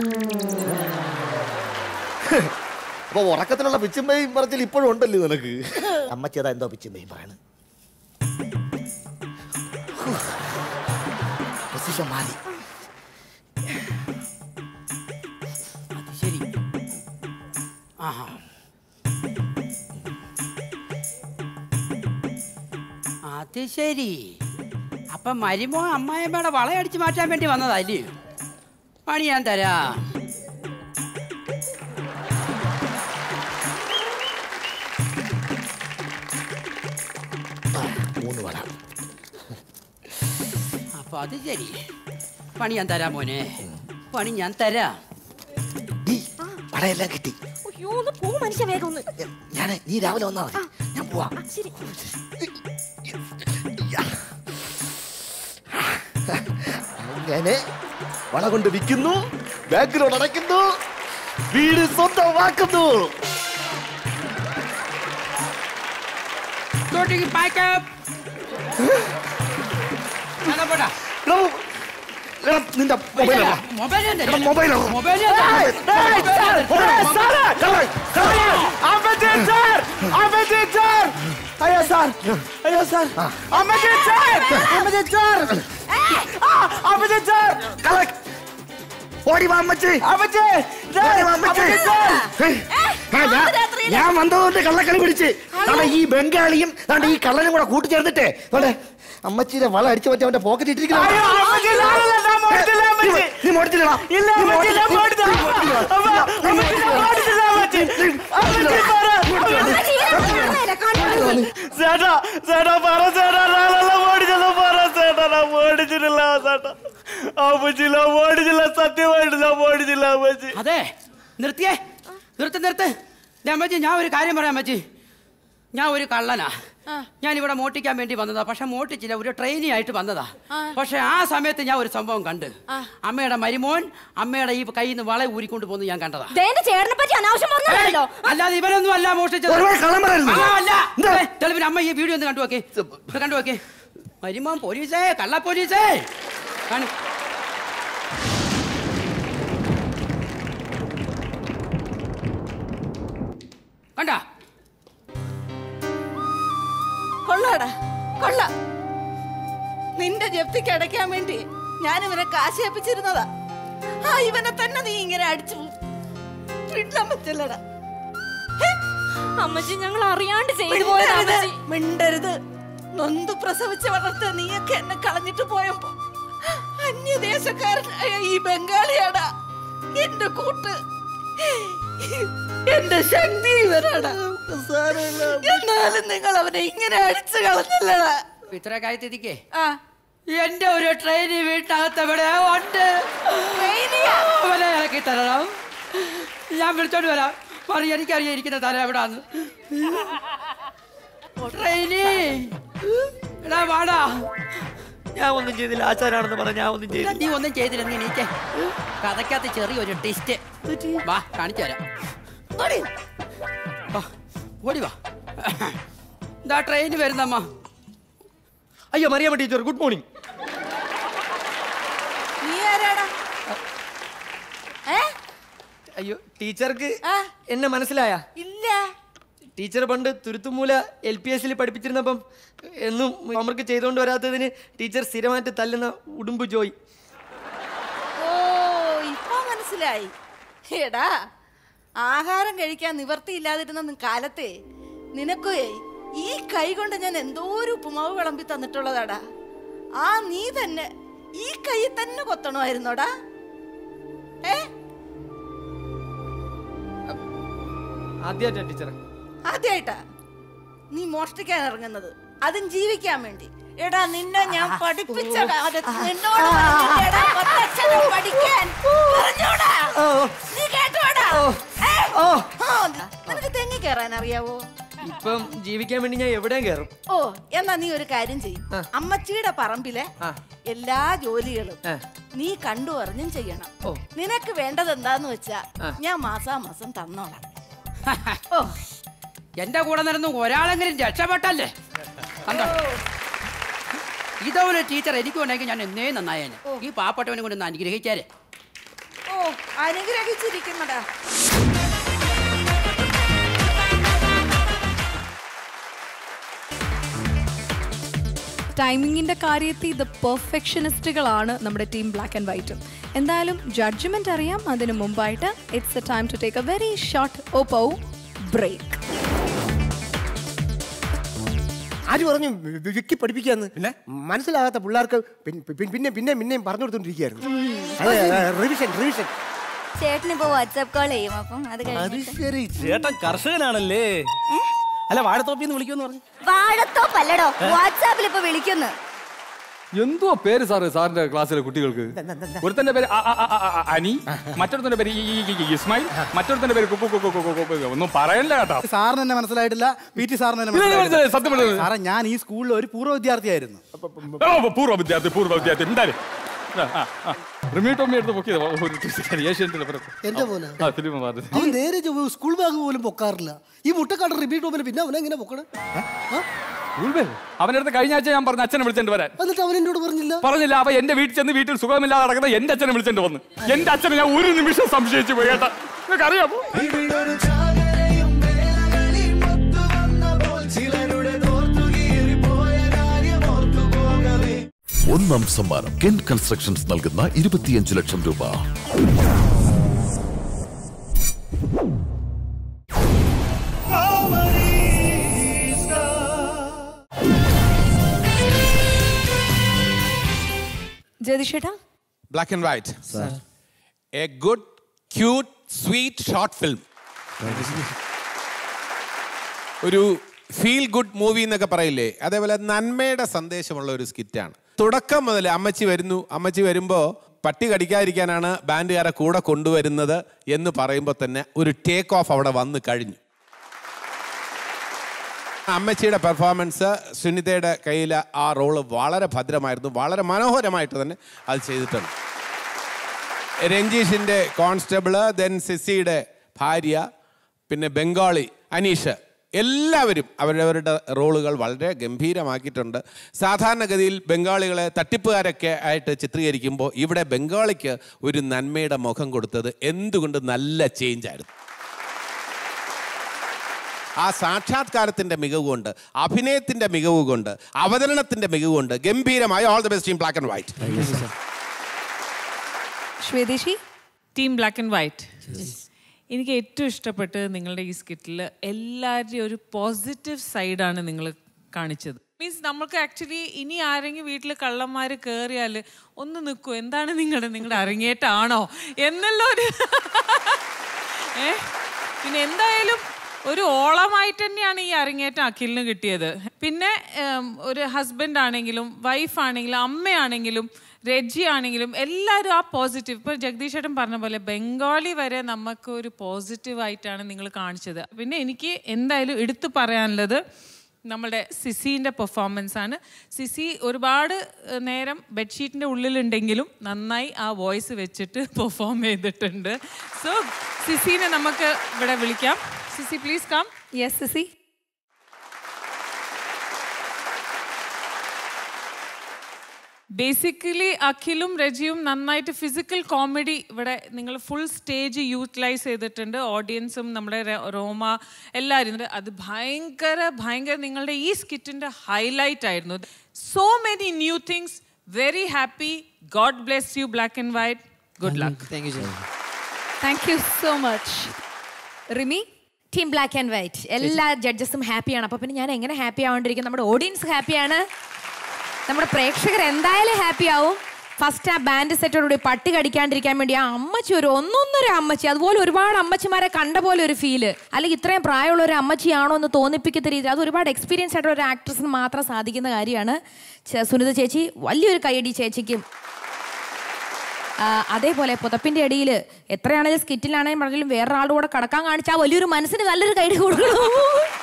അപ്പൊ ഉറക്കത്തിലുള്ള പിച്ചുമ്മയും പറച്ചിൽ ഇപ്പോഴും ഉണ്ടല്ലോ നിനക്ക് അമ്മച്ചി അതാ എന്തോ പിച്ചുമ്മയും പറയണ് പൊസിഷൻ മാറി അത് ശരി ആഹാ അത് ശരി അപ്പൊ മരുമോ അമ്മായിമ്മയുടെ വളയടിച്ച് മാറ്റാൻ വേണ്ടി വന്നതല്ലേ പണി ഞാൻ തരാം ആ, മൂന്ന് വള അപ്പൊ അത് ശരി പണി ഞാൻ തരാം മോനെ പണി ഞാൻ തരാം ഡീ, വളയെല്ലാം കിട്ടി അയ്യോ ഒന്ന് പോ മനുഷ്യ വേഗം ഒന്ന് ഞാൻ നീ രാവിലെ വന്നാ മതി ഞാൻ പോവാ ആ, ശരി അങ്ങനെ വള കൊണ്ട് വിൽക്കുന്നു ബാങ്കിലോട് അടയ്ക്കുന്നു വീട് സ്വന്തമാക്കുന്നു ഷൂട്ടിംഗ് പാക്കപ്പ് പോടാ എടാ, എടാ, നിന്റെ മൊബൈൽ എടാ. മൊബൈൽ എടാ, മൊബൈൽ എടാ. മൊബൈൽ ഏയ്, ഏയ്, സാർ, ഏയ്, സാറേ, സാറേ, സാറേ, അമ്മച്ചി സാർ, അമ്മച്ചി സാർ. അയ്യോ സാർ അയ്യോ സാർ അമ്മച്ചി സാർ അമ്മച്ചി സാർ അമ്മച്ചി സാർ കള- ഓടി വാ അമ്മച്ചി അമ്മച്ചി ഓടി വാ അമ്മച്ചി. ഏയ്, ആ, ഞാൻ- ഞാൻ വന്നതുകൊണ്ട് കള്ളക്കളി പിടിച്ച് കാരണം ഈ ബംഗാളിയും ദാണ്ടെ ഈ കള്ളനും കൂടെ കൂട്ടിച്ചേർന്നിട്ടേ ദാണ്ടെ അമ്മച്ചിയുടെ വള അടിച്ചു പറ്റി അവന്റെ പോക്കറ്റ് ഇട്ടിരിക്കുന്നു അയ്യോ, അമ്മച്ചി, ഞാനല്ല, ഞാൻ മോഷ്ടിച്ചില്ല, അമ്മച്ചി. നീ മോടിച്ചില്ലടാ ഇല്ല, അമ്മച്ചി, ഞാൻ മോഷ്ടിച്ചില്ല. അമ്മ, അമ്മച്ചി, ഞാൻ മോഷ്ടിച്ചില്ല, അമ്മച്ചി. അമ്മച്ചി, പറ. ചേട്ടാ ചേട്ടാ പറ ചേട്ടാ ഞാനല്ല മോടിച്ചത് പറ ചേട്ടാ ഞാൻ മോടിച്ചിട്ടില്ല ചേട്ടാ അമ്മച്ചില്ല മോടിച്ചില്ല സത്യമായിട്ടില്ല മോടിച്ചില്ല അമ്മച്ചി അതെ നിർത്തിയേ നിർത്ത് നിർത്ത് ദേ അമ്മച്ചി ഞാൻ ഒരു കാര്യം പറയാം അമ്മച്ചി ഞാൻ ഒരു കള്ളനാ ഞാൻ ഇവിടെ മോട്ടിക്കാൻ വേണ്ടി വന്നതാ പക്ഷെ മോട്ടിച്ചില്ല ഒരു ട്രെയിനി ആയിട്ട് വന്നതാ പക്ഷെ ആ സമയത്ത് ഞാൻ ഒരു സംഭവം കണ്ട് അമ്മയുടെ മരുമോൻ അമ്മയുടെ ഈ കയ്യിൽ നിന്ന് വള ഊരിക്കൊണ്ട് പോകുന്നത് ഞാൻ കണ്ടതാ ദേന്റെ ചേട്ടനെ പറ്റി അനാവശ്യം പറഞ്ഞല്ലോ അല്ലാതെ ഇവരൊന്നും അല്ല മോഷ്ടിച്ചത് ഒരുപാട് കള്ളം പറയരുത്. ആ, അല്ല എന്താ? ഏ, തെളിവിന് അമ്മ ഈ വീഡിയോ ഒന്ന് കണ്ടു നോക്കേ ഇത് കണ്ടു നോക്കേ മരുമോൻ പോലീസേ കള്ള പോലീസേ കാണു കണ്ടാ കൊള്ളാടാ കൊള്ള നിന്റെ ജപ്തിക്ക് അടയ്ക്കാൻ വേണ്ടി ഞാൻ ഇവനെ കാശ് ഏൽപ്പിച്ചിരുന്നതാ ആ ഇവനെ തന്നെ നീ ഇങ്ങനെ അടിച്ചു വിടാൻ പറ്റില്ലടാ അമ്മച്ചി ഞങ്ങൾ അറിയാണ്ട് ചെയ്തു മിണ്ടരുത്, പോയതാ മിണ്ടരുത് നൊന്ത് പ്രസവിച്ച് വളർത്ത നീയൊക്കെ എന്നെ കളഞ്ഞിട്ട് പോയപ്പോ അന്യദേശക്കാരനായ ഈ ബംഗാളിയാടാ എന്റെ കൂട്ട് എന്റെ ശക്തി ഇവരാടാ എന്നാലും നിങ്ങൾ അവനെ ഇങ്ങനെ അടിച്ചു കളഞ്ഞല്ലടാ ഇത്ര കാര്യത്തിരിക്കേ ആ എന്റെ ഒരു ട്രെയിനി വീട്ടിനകത്ത് എവിടെ ഉണ്ട് ട്രെയിനിയാ? അവനെ ഇറക്കി തരണം ഞാൻ വിളിച്ചോണ്ട് വരാം മറി എനിക്കറിയാം ഇരിക്കുന്ന തല എവിടാന്ന് ട്രെയിനി എടാ വാടാ ഞാൻ ഒന്നും ചെയ്തില്ല ആചാരാണെന്ന് പറഞ്ഞ ഞാൻ ഒന്നും എടാ, ചെയ്തില്ല നീ ഒന്നും ചെയ്തില്ല നീ നീക്കേ കഥക്കകത്ത് ചെറിയൊരു ടെസ്റ്റ് വാ കാണിച്ചു തരാം വാ, ഓടി വാ എന്താ ട്രെയിൻ വരുന്നമ്മ അയ്യോ മറിയാമ്മ ടീച്ചർ ഗുഡ് മോർണിംഗ് നീ ആരാടാ ഏ അയ്യോ ടീച്ചർക്ക് ആ. എന്നെ മനസ്സിലായ ഇല്ല ടീച്ചർ പണ്ട് തുരുത്തുമൂല എൽ പി എസിൽ പഠിപ്പിച്ചിരുന്നപ്പം എന്നും ഹോംവർക്ക് ചെയ്തുകൊണ്ട് വരാത്തതിന് ടീച്ചർ സ്ഥിരമായിട്ട് തല്ലുന്ന ഉടുമ്പ് ജോയി ഓ ഇപ്പൊ മനസ്സിലായി എടാ ആഹാരം കഴിക്കാൻ നിവർത്തിയില്ലാതിരുന്ന കാലത്തെ നിനക്കേ ഈ കൈ കൊണ്ട് ഞാൻ എന്തോ ഒരു ഉപ്പുമാവ് വിളമ്പി തന്നിട്ടുള്ളതാടാ ആ നീ തന്നെ ഈ കൈ തന്നെ കൊത്തണമായിരുന്നോടാ ഏ ആദ്യമായിട്ടാ ടീച്ചർ ആദ്യായിട്ടാ നീ മോഷ്ടിക്കാൻ ഇറങ്ങുന്നത് അതും ജീവിക്കാൻ വേണ്ടി എടാ നിന്നെ ഞാൻ പഠിപ്പിച്ച കാലത്ത് നിന്നോട് പറഞ്ഞില്ലേടാ പത്തക്ഷരം പഠിക്കാൻ പറഞ്ഞോടാ നീ കേട്ടോടാ ഏ? ഓ ആ, നിനക്ക് തെങ്ങി കയറാൻ അറിയാവോ ഇപ്പം ജീവിക്കാൻ വേണ്ടി ഞാൻ എവിടെയും കയറും ഓ എന്നാ നീ ഒരു കാര്യം ചെയ്യും അമ്മച്ചിയുടെ പറമ്പിലെ ആ. എല്ലാ ജോലികളും ആ. നീ കണ്ടു അറിഞ്ഞും ചെയ്യണം ഓ. നിനക്ക് വേണ്ടത് എന്താന്ന് വെച്ചാ ആ. ഞാൻ മാസാമാസം തന്നോളാം ഓ എന്റെ കൂടെ നടന്നു ഒരാളെങ്കിലും രക്ഷപ്പെട്ടല്ലേ കണ്ടോ ഇതേപോലെ ടീച്ചർ എനിക്ക് ഉണ്ടെങ്കിൽ ഞാൻ എന്നേ നന്നായേനെ ഈ പാവപ്പെട്ടവനെ കൊണ്ട് ഒന്ന് അനുഗ്രഹിച്ചാലേ ഓ അനുഗ്രഹിച്ചിരിക്കുന്നടാ ടൈമിങ്ങിന്റെ കാര്യത്തിൽ ഇത് പെർഫെക്ഷനിസ്റ്റുകളാണ് നമ്മുടെ ടീം ബ്ലാക്ക് ആൻഡ് വൈറ്റും എന്തായാലും ജഡ്ജ്മെന്റ് അറിയാം അതിനു മുമ്പായിട്ട് it's a time to take a very short Oppo break ആര് പറഞ്ഞു വി- വിക്കി പഠിപ്പിക്കാന്ന് പിന്നെ മനസ്സിലാകാത്ത പിള്ളേർക്ക് പിൻ- പിൻ- പിന്നെ പിന്നെ പിന്നെയും പറഞ്ഞു കൊടുത്തോണ്ടിരിക്കുകയായിരുന്നു അതെ റിവിഷൻ റിവിഷൻ ചേട്ടനിപ്പോ വാട്സാപ്പ് കോൾ ചെയ്യും അപ്പം അത് അത് കഴിഞ്ഞിട്ട് ശരി ചേട്ടൻ കർഷകനാണല്ലേ അല്ല വാഴത്തോപ്പിന്ന് വിളിക്കുമെന്ന് പറഞ്ഞു വാഴത്തോപ്പല്ലടോ വാട്സാപ്പിൽ ഇപ്പൊ വിളിക്കുന്നു എന്തുവാ പേര് സാറ് സാറിന്റെ ക്ലാസ്സിലെ കുട്ടികൾക്ക് ഒരുത്തന്റെ പേര് അ- അ- അ- അ- അ- അനി മറ്റൊരുത്തന്റെ പേര് ഈ- ഈ- ഈ- ഈ ഇസ്മായിൽ മറ്റൊരുത്തന്റെ പേര് കുക്കു കുക്കു കുക്കു കുക്കു കുക്കു. ഒന്നും പറയല്ല കേട്ടോ സാറിന് എന്നെ മനസ്സിലായിട്ടില്ല പി ടി സാറിന് എന്നെ ഇല്ല, ഇല്ല, മനസ്സിലായിട്ടില്ല. മനസ്സിലായി, സത്യം പറഞ്ഞത്. സാറേ ഞാൻ ഈ സ്കൂളിൽ ഒരു പൂർവ്വ വിദ്യാർത്ഥിയായിരുന്നു ഓ, പൂർവ്വ വിദ്യാർത്ഥി പൂർവ്വ വിദ്യാർത്ഥി എന്തായാലും റിമി ടോമി എടുത്ത് പൊക്കിയത് ഒരു ടീച്ചർ ഏഷ്യൻ്റെ എന്റെ പോലെ ആ ഫിലിം മാറി അവൻ നേരെ ചൊവ്വേ സ്കൂൾ ബാഗ് പോലും പൊക്കാറില്ല ഈ മുട്ടക്കാട് റിപ്പീറ്റ് പോകുമ്പോൾ പിന്നെ അവനെ എങ്ങനെ പൊക്കണേ അവന്റെ അടുത്ത് കഴിഞ്ഞ ആഴ്ച ഞാൻ പറഞ്ഞു അച്ഛനെ വിളിച്ചിട്ട് വരാൻ എന്നിട്ട് അവൻ എന്നോട് പറഞ്ഞില്ല പറഞ്ഞില്ല അവ എന്റെ വീട്ടിൽ ചെന്ന് വീട്ടിൽ സുഖമില്ലാതെ നടക്കുന്ന എന്റെ അച്ഛനെ വിളിച്ചിട്ട് വന്ന് എന്റെ അച്ഛനെ ഞാൻ ഒരു നിമിഷം സംശയിച്ചു പോയി കേട്ടാ നിങ്ങൾക്ക് അറിയാമോ ഒന്ന് ഒന്നാം സമ്മാനം കെൻ കൺസ്ട്രക്ഷൻസ് നൽകുന്ന ഇരുപത്തിയഞ്ച് ലക്ഷം രൂപ ജ്യോതിഷേട്ടാ black and white a good cute sweet short film ഒരു ഫീൽ ഗുഡ് മൂവി എന്നൊക്കെ പറയില്ലേ അതേപോലെ നന്മയുടെ സന്ദേശമുള്ള ഒരു സ്കിറ്റാണ് തുടക്കം മുതൽ അമ്മച്ചി വരുന്നു അമ്മച്ചി വരുമ്പോൾ പട്ടി കടിക്കാതിരിക്കാനാണ് ബാൻഡുകാരെ കൂടെ കൊണ്ടുവരുന്നത് എന്ന് പറയുമ്പോൾ തന്നെ ഒരു ടേക്ക് ഓഫ് അവിടെ വന്ന് കഴിഞ്ഞു അമ്മച്ചിയുടെ പെർഫോമൻസ് സുനിതയുടെ കയ്യിൽ ആ റോള് വളരെ ഭദ്രമായിരുന്നു വളരെ മനോഹരമായിട്ട് തന്നെ അത് ചെയ്തിട്ടുണ്ട് രഞ്ജീഷിൻ്റെ കോൺസ്റ്റബിള് ദെൻ സിസിയുടെ ഭാര്യ പിന്നെ ബംഗാളി അനീഷ് എല്ലാവരും അവരവരുടെ റോളുകൾ വളരെ ഗംഭീരമാക്കിയിട്ടുണ്ട് സാധാരണഗതിയിൽ ബംഗാളികളെ തട്ടിപ്പുകാരൊക്കെ ആയിട്ട് ചിത്രീകരിക്കുമ്പോൾ ഇവിടെ ബംഗാളിക്ക് ഒരു നന്മയുടെ മുഖം കൊടുത്തത് എന്തുകൊണ്ട് നല്ല ചേഞ്ച് ആയിരുന്നു ആ സാക്ഷാത്കാരത്തിന്റെ മികവ് കൊണ്ട് അഭിനയത്തിന്റെ മികവ് കൊണ്ട് അവതരണത്തിന്റെ മികവ് കൊണ്ട് ഗംഭീരമായി all the best team black and white ശ്വേതേശി ടീം ബ്ലാക്ക് ആൻഡ് വൈറ്റ് എനിക്ക് ഏറ്റവും ഇഷ്ടപ്പെട്ടത് നിങ്ങളുടെ ഈ സ്കിറ്റിൽ എല്ലാവരുടെയും ഒരു പോസിറ്റീവ് സൈഡാണ് നിങ്ങൾ കാണിച്ചത് മീൻസ് നമുക്ക് ആക്ച്വലി ഇനി ആരെങ്കിലും വീട്ടിൽ കള്ളന്മാർ കയറിയാൽ ഒന്ന് നിൽക്കൂ എന്താണ് നിങ്ങളുടെ നിങ്ങളുടെ അരങ്ങേറ്റാണോ എന്നുള്ള ഒരു ഏ പിന്നെ എന്തായാലും ഒരു ഓളമായിട്ട് തന്നെയാണ് ഈ അരങ്ങേറ്റം അഖിലിന് കിട്ടിയത് പിന്നെ ഉം, ഒരു ഹസ്ബൻഡ് ആണെങ്കിലും വൈഫ് ആണെങ്കിലും അമ്മയാണെങ്കിലും രജി ആണെങ്കിലും എല്ലാവരും ആ പോസിറ്റീവ് ഇപ്പോൾ ജഗദീഷ് ചേട്ടൻ പറഞ്ഞ പോലെ ബംഗാളി വരെ നമുക്ക് ഒരു പോസിറ്റീവ് ആയിട്ടാണ് നിങ്ങൾ കാണിച്ചത് പിന്നെ എനിക്ക് എന്തായാലും എടുത്തു പറയാനുള്ളത് നമ്മുടെ സിസീൻ്റെ പെർഫോമൻസ് ആണ് സിസി ഒരുപാട് ഏഹ്, നേരം ബെഡ്ഷീറ്റിൻ്റെ ഉള്ളിലുണ്ടെങ്കിലും നന്നായി ആ വോയിസ് വെച്ചിട്ട് പെർഫോം ചെയ്തിട്ടുണ്ട് സോ സിസീനെ നമുക്ക് ഇവിടെ വിളിക്കാം Sisi please come yes Sisi basically അഖിലും രജിയും നന്നായിട്ട് ഫിസിക്കൽ കോമഡി ഇവിടെ നിങ്ങൾ ഫുൾ സ്റ്റേജ് യൂട്ടിലൈസ് ചെയ്തിട്ടുണ്ട് ഓഡിയൻസും നമ്മുടെ ര- റോമ എല്ലാവരും ഉണ്ട്. അത് ഭയങ്കര ഭയങ്കര നിങ്ങളുടെ ഈ സ്കിറ്റിന്റെ ഹൈലൈറ്റ് ആയിരുന്നു so many new things very happy God bless you black and white good luck thank you thank you so much Rimi team black and white എല്ലാ ജഡ്ജസും ഹാപ്പിയാണ് അപ്പൊ പിന്നെ ഞാൻ എങ്ങനെ ഹാപ്പി ആവാണ്ടിരിക്കും നമ്മുടെ ഓഡിയൻസ് ഹാപ്പിയാണ് നമ്മുടെ പ്രേക്ഷകർ എന്തായാലും ഹാപ്പി ആവും ഫസ്റ്റ് ആ ബാൻഡ് സെറ്റോടുകൂടി പട്ടി കടിക്കാണ്ടിരിക്കാൻ വേണ്ടി ആ അമ്മച്ചി ഒരു ഒന്നൊന്നര അമ്മച്ചി അതുപോലെ ഒരുപാട് അമ്മച്ചിമാരെ കണ്ട പോലെ ഒരു ഫീല് അല്ലെങ്കിൽ ഇത്രയും പ്രായമുള്ള ഒരു അമ്മച്ചിയാണോ എന്ന് തോന്നിപ്പിക്കുന്ന രീതി അത് ഒരുപാട് എക്സ്പീരിയൻസ് ആയിട്ടുള്ള ഒരു ആക്ട്രസിന് മാത്രം സാധിക്കുന്ന കാര്യമാണ് ചെ- സുനിത ചേച്ചി വലിയൊരു കൈയടി ചേച്ചിക്കും ആ, അതേപോലെ പുതപ്പിന്റെ അടിയിൽ എത്രയാണെങ്കിലും സ്കിറ്റിലാണെങ്കിലും പറഞ്ഞാലും വേറൊരാളുടെ കൂടെ കടക്കാൻ കാണിച്ചാൽ വലിയൊരു മനസ്സിന് നല്ലൊരു കൈ കൊടുക്കണം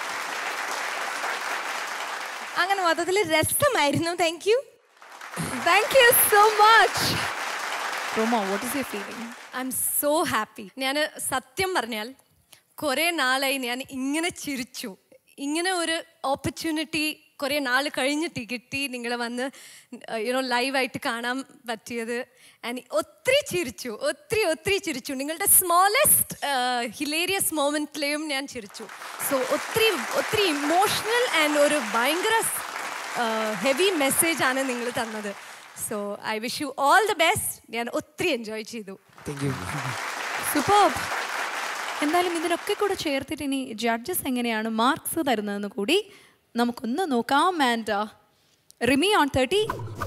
അങ്ങനെ മൊത്തത്തിൽ രസമായിരുന്നു thank you thank you so much Roma what is you feeling I'm so happy ഞാൻ സത്യം പറഞ്ഞാൽ കുറേ നാളായി ഞാൻ ഇങ്ങനെ ചിരിച്ചു ഇങ്ങനെ ഒരു ഓപ്പർച്യൂണിറ്റി കുറേ നാൾ കഴിഞ്ഞിട്ട് കിട്ടി നിങ്ങൾ വന്ന് യുനോ ലൈവായിട്ട് കാണാൻ പറ്റിയത് ആൻഡ് ഒത്തിരി ചിരിച്ചു ഒത്തിരി ഒത്തിരി ചിരിച്ചു നിങ്ങളുടെ സ്മോളസ്റ്റ് ഹിലേരിയസ് മൊമെൻറ്റിലെയും ഞാൻ ചിരിച്ചു സോ ഒത്തിരി ഒത്തിരി ഇമോഷണൽ ആൻഡ് ഒരു ഭയങ്കര ഹെവി മെസ്സേജ് ആണ് നിങ്ങൾ തന്നത് so I wish you all the best ഞാൻ ഒത്തിരി എൻജോയ് ചെയ്തു സൂപ്പർ എന്തായാലും ഇതിനൊക്കെ കൂടെ ചേർത്തിട്ട് ഇനി ജഡ്ജസ് എങ്ങനെയാണ് മാർക്സ് തരുന്നതെന്ന് കൂടി നമുക്കൊന്ന് നോക്കാം and Rimi on thirty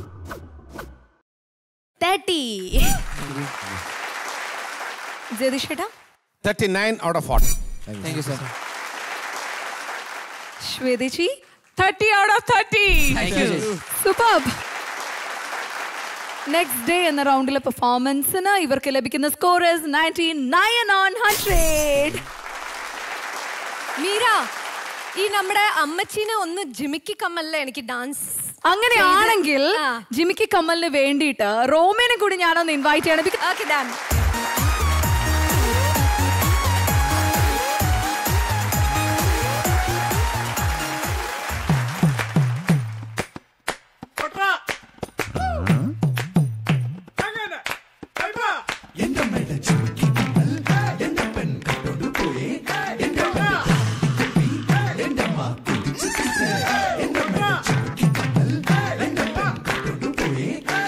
thirty ജതിഷേട്ടാ thirty nine out of forty thank you sir ശ്വേതേച്ചി thirty out of thirty super next day എന്ന റൗണ്ടിലെ പെർഫോമൻസിന് ഇവർക്ക് ലഭിക്കുന്ന score ninety nine on hundred Meera ഈ നമ്മുടെ അമ്മച്ചീനെ ഒന്ന് ജിമിക്കി കമ്മല്ല എനിക്ക് ഡാൻസ് അങ്ങനെയാണെങ്കിൽ ജിമിക്കി കമ്മലിന് വേണ്ടിയിട്ട് റോമേനെ കൂടി ഞാനൊന്ന് ഇൻവൈറ്റ് ചെയ്യണം ഓക്കെ ഡാൻ എന്റെ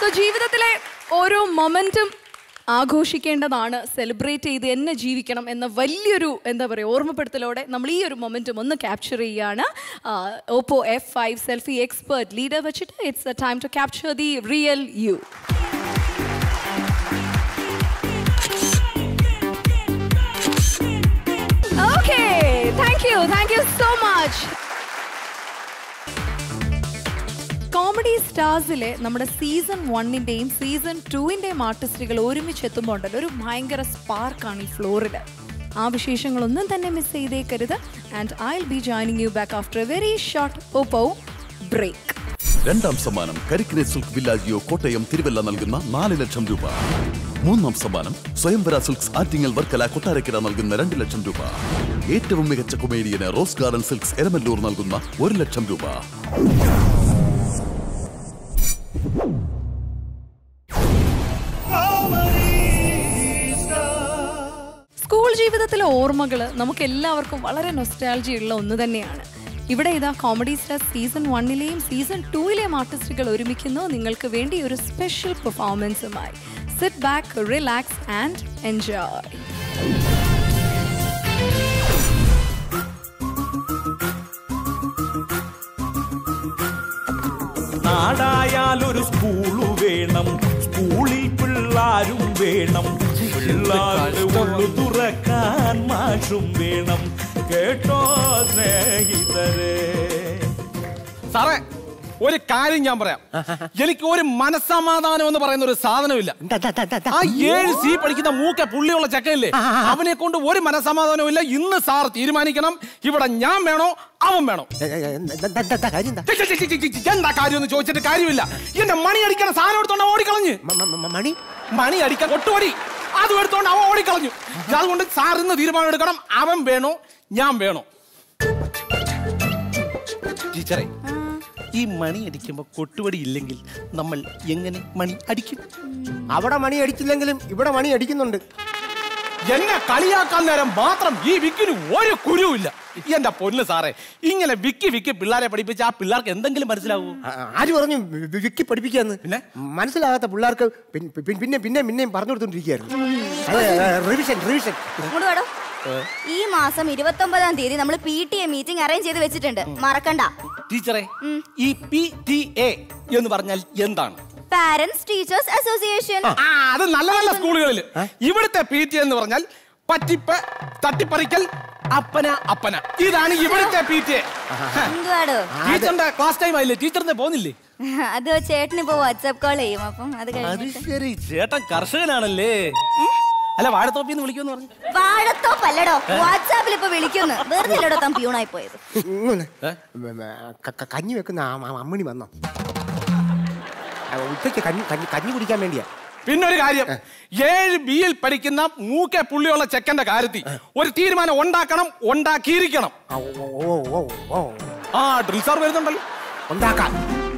സോ ജീവിതത്തിലെ ഓരോ മൊമെന്റും ആഘോഷിക്കേണ്ടതാണ് സെലിബ്രേറ്റ് ചെയ്ത് എന്നെ ജീവിക്കണം എന്ന വലിയൊരു എന്താ പറയുക ഓർമ്മപ്പെടുത്തലോടെ നമ്മൾ ഈ ഒരു മൊമെന്റും ഒന്ന് ക്യാപ്ചർ ചെയ്യുകയാണ് Oppo F five selfie expert leader വെച്ചിട്ട് it's a time to capture the real you okay thank you thank you so much comedy സ്റ്റാർസിലെ നമ്മുടെ സീസൺ വണ്ണിന്റെയും സീസൺ ടുവിന്റെയും ആർട്ടിസ്റ്റുകൾ ഒരുമിച്ച് എത്തുമ്പോൾ ഉണ്ടല്ലോ ഒരു ഭയങ്കര സ്പാർക്കാണ് ഈ ഫ്ലോറിൽ ആ വിശേഷങ്ങളൊന്നും തന്നെ മിസ് ചെയ്തേക്കരുത് and I will be joining you back after a very short Oppo break രണ്ടാം സമ്മാനം കരിക്കിനെ സിൽക്ക് വില്ലാജിയോ കോട്ടയം തിരുവല്ല നൽകുന്ന നാല് ലക്ഷം രൂപ മൂന്നാം സമ്മാനം സ്വയംവര സിൽക്സ് ആറ്റിങ്ങൽ വർക്കല കൊട്ടാരക്കര നൽകുന്ന രണ്ട് ലക്ഷം രൂപ ഏറ്റവും മികച്ച കൊമേഡിയന് റോസ് ഗാർഡൻ സിൽക്സ് എരമല്ലൂർ നൽകുന്ന ഒരു ലക്ഷം രൂപ സ്കൂൾ ജീവിതത്തിലെ ഓർമ്മകൾ നമുക്ക് എല്ലാവർക്കും വളരെ നൊസ്റ്റാൾജി ഉള്ള ഒന്ന് തന്നെയാണ് ഇവിടെ ഇതാ കോമഡി സ്റ്റാർ സീസൺ വണ്ണിലെയും സീസൺ ടൂയിലെയും ആർട്ടിസ്റ്റുകൾ ഒരുമിക്കുന്നു നിങ്ങൾക്ക് വേണ്ടി ഒരു സ്പെഷ്യൽ പെർഫോമൻസുമായി sit back relax and enjoy നാടായാലൊരു സ്കൂളു വേണം സ്കൂളിൽ പിള്ളാരും വേണം പിള്ളാരുടെ ഉള്ളു തുറക്കാൻ മാഷും വേണം കേട്ടോ സ്നേഹിതരെ സാറേ ഒരു കാര്യം ഞാൻ പറയാം എനിക്ക് ഒരു മനസ്സമാധാനം എന്ന് പറയുന്ന ഒരു സാധനമില്ല ആ ഏഴ് സി പഠിക്കുന്ന മൂക്ക പുള്ളിയുള്ള ചക്കയില്ലേ അവനെ കൊണ്ട് ഒരു മനസ്സമാധാനവും ഇല്ല ഇന്ന് സാർ തീരുമാനിക്കണം ഇവിടെ ഞാൻ വേണോ അവൻ വേണോ ഛെ, ഛെ, ഛെ, ഛെ, ഛെ, ഛെ, എന്താ കാര്യം എന്ന് ചോദിച്ചിട്ട് കാര്യമില്ല എന്റെ മണി അടിക്കണ സാധനം എടുത്തോണ്ട് അവൻ ഓടിക്കളഞ്ഞ് മണി മണി അടിക്കാൻ കൊട്ടുപടി അതും എടുത്തോണ്ട് അവൻ ഓടിക്കളഞ്ഞു അതുകൊണ്ട് സാർ ഇന്ന് തീരുമാനം എടുക്കണം അവൻ വേണോ ഞാൻ വേണോ ടീച്ചറെ ഈ മണി അടിക്കുമ്പോ കൊട്ടുപടി ഇല്ലെങ്കിൽ നമ്മൾ എങ്ങനെ മണി അടിക്കും അവിടെ മണി അടിച്ചില്ലെങ്കിലും ഇവിടെ മണി അടിക്കുന്നുണ്ട് എന്നെ കളിയാക്കാൻ നേരം മാത്രം ഈ വിക്കിന് ഒരു കുരുവില്ല എന്റെ പൊന്ന് സാറേ ഇങ്ങനെ വിക്കി വിക്കി പിള്ളേരെ പഠിപ്പിച്ച ആ പിള്ളേർക്ക് എന്തെങ്കിലും മനസ്സിലാവൂ ആര് പറഞ്ഞു വി- വിക്കി പഠിപ്പിക്കാന്ന് പിന്നെ മനസ്സിലാകാത്ത പിള്ളേർക്ക് പിൻ- പിൻ- പിന്നെ പിന്നെ പിന്നെയും പറഞ്ഞു കൊടുത്തോണ്ടിരിക്കുകയായിരുന്നു അതെ റിവിഷൻ റിവിഷൻ ഇങ്ങോട്ട് വാടോ ഈ മാസം ഇരുപത്തൊമ്പതാം തീയതി നമ്മൾ P T A meeting arrange ചെയ്ത് വെച്ചിട്ടുണ്ട് മറക്കണ്ട ടീച്ചറെ ഈ പി ടി എ എന്ന് പറഞ്ഞാൽ എന്താണ് പാരന്റ്സ് ടീച്ചേഴ്സ് അസോസിയേഷൻ ആ അത് നല്ല നല്ല സ്കൂളുകളിൽ ഇവിടുത്തെ പി ടി എന്ന് പറഞ്ഞാൽ പറ്റിപ്പ് തട്ടിപ്പറിക്കൽ അപ്പന അപ്പന ഇതാണ് ഇവിടുത്തെ പി ടി എന്തുവാടോ ടീച്ചറിന്റെ ക്ലാസ് ടൈം ആയില്ലേ ടീച്ചറിന്റെ പോകുന്നില്ലേ അത് ചേട്ടന് ഇപ്പൊ വാട്സാപ്പ് കോൾ ചെയ്യും അപ്പം അത് അത് കഴിഞ്ഞിട്ട് ശരി ചേട്ടൻ കർഷകനാണല്ലേ അല്ല വാഴത്തോപ്പിന്ന് വിളിക്കുമെന്ന് പറഞ്ഞു വാഴത്തോപ്പല്ലടോ വാട്സാപ്പിൽ ഇപ്പൊ വിളിക്കുന്നു വെറുതെ ഇല്ലടോ താൻ പ്യൂണായി പോയത് ഇങ്ങനെ ക- ക- കഞ്ഞി വെക്കുന്ന ആ- ആ അമ്മണി വന്നോ ആ, ഉച്ചയ്ക്ക് കഞ്ഞി കഞ്ഞി കഞ്ഞി കുടിക്കാൻ വേണ്ടിയാ പിന്നെ ഒരു കാര്യം ഏഴ് ബിയിൽ പഠിക്കുന്ന മൂക്കെ പുള്ളിയുള്ള ചെക്കന്റെ കാര്യത്തിൽ ഒരു തീരുമാനം ഉണ്ടാക്കണം ഉണ്ടാക്കിയിരിക്കണം ആ ഡ്രിൽ സാർ വരുന്നുണ്ടല്ലോ ഉണ്ടാക്കാം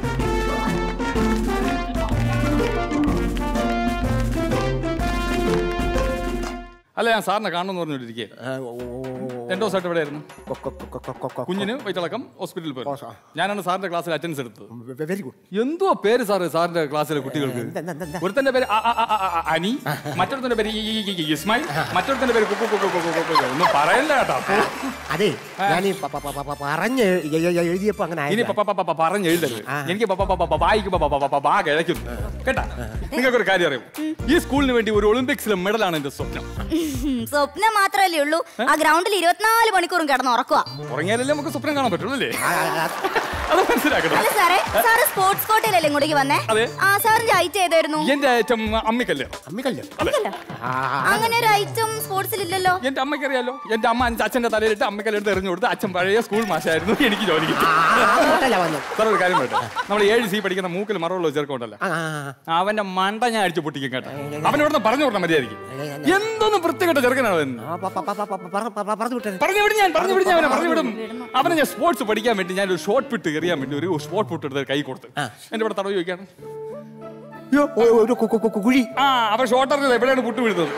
അല്ല ഞാൻ സാറിനെ കാണണമെന്ന് പറഞ്ഞോണ്ടിരിക്കേ രണ്ടു ദിവസമായിട്ട് എവിടെയായിരുന്നു കുഞ്ഞിന് വൈറ്റിളക്കം ഹോസ്പിറ്റലിൽ പോയി ഞാനാണ് സാറിന്റെ ക്ലാസ്സിൽ അറ്റൻഡൻസ് എടുത്തത് വെരി ഗുഡ് എന്തുവാ പേര് സാറ് സാറിന്റെ ക്ലാസ്സിലെ കുട്ടികൾക്ക് ഒരുത്തന്റെ പേര് അ- അ- അ- അ- അനി മറ്റൊരുത്തന്റെ പേര് ഈ- ഈ- ഈ- ഈ- ഇസ്മായിൽ മറ്റൊരുത്തന്റെ പേര് കുക്കു കുക്കു കുക്കു കുക്കു കുക്കു. ഒന്നും പറയല്ല കേട്ടോ അതെ ഞാൻ ഈ പ- പ- പ- പ- പറഞ്ഞ് എ- എ- എ- എഴുതിയപ്പോ അങ്ങനെ ഇനി ആയതാ. പ- പ- പ- പ- പറഞ്ഞ് എഴുതരുത് എനിക്ക് പ- പ- പ- പ- വായിക്ക് പ- പ- പ- പ- ബാ കിഴക്കുന്നു കേട്ടാ നിങ്ങൾക്കൊരു കാര്യം അറിയാം ഈ സ്കൂളിന് വേണ്ടി ഒരു ഒളിമ്പിക്സിലെ മെഡലാണ് എന്റെ സ്വപ്നം സ്വപ്നം മാത്രമല്ലേ ഉള്ളൂ ആ ഗ്രൗണ്ടിൽ ഇരുപത്തിനാല് മണിക്കൂറും കിടന്ന് ഉറക്കുക ഉറങ്ങിയാലല്ലേ നമുക്ക് സ്വപ്നം കാണാൻ പറ്റുള്ളൂ അല്ലേ അത് മനസ്സിലാക്കണം അല്ല സാറേ സാറ് സ്പോർട്സ് കോട്ടയിലല്ലേ ഇങ്ങോട്ടേക്ക് വന്നേ അതെ. ആ സാറിന്റെ ഐറ്റം ഏതായിരുന്നു എന്റെ ഐറ്റം അമ്മിക്കല്ല് അമ്മിക്കല്ല് അല്ല. അങ്ങനെ ഒരു ഐറ്റം സ്പോർട്സിൽ ഇല്ലല്ലോ എന്റെ അമ്മയ്ക്ക് അറിയാലോ എന്റെ അമ്മ അഞ്ച് അച്ഛന്റെ തലയിലിട്ട് അമ്മയ്ക്കെല്ലാം എറിഞ്ഞു കൊടുത്ത് അച്ഛൻ പഴയ സ്കൂൾ മാഷായിരുന്നു എനിക്ക് ജോലിക്ക് സാർ ഒരു കാര്യം പറയട്ടെ നമ്മൾ ഏഴ് സി പഠിക്കുന്ന മൂക്കിൽ മറവുള്ള ചെറുക്കമുണ്ടല്ലോ അവന്റെ മണ്ട ഞാൻ അടിച്ചു പൊട്ടിക്കും കേട്ടോ അവൻ ഇവിടുന്ന് പറഞ്ഞു കൊടുത്ത മര്യാദയ്ക്ക് എന്തൊന്നും വൃത്തികെട്ട ചെറുക്കനാണ് അവൻ പറഞ്ഞു വിടും ഞാൻ പറഞ്ഞു വിടും ഞാൻ അവനെ പറഞ്ഞു വിടും അവനെ ഞാൻ സ്പോർട്സ് പഠിക്കാൻ വേണ്ടി ഞാൻ ഒരു ഷോർട്ട് പിട്ട് എറിയാൻ വേണ്ടി ഒരു ഷോർട്ട് പിട്ട് എടുത്ത് കൈ കൊടുത്ത് എന്റെ ഇവിടെ തടവ് ചോദിക്കാണ് ഒരു കു- കു- കു- കുഴി ആ അവൻ ഷോർട്ട് എറിഞ്ഞത് എവിടെയാണ് പുട്ട് വീഴുന്നത്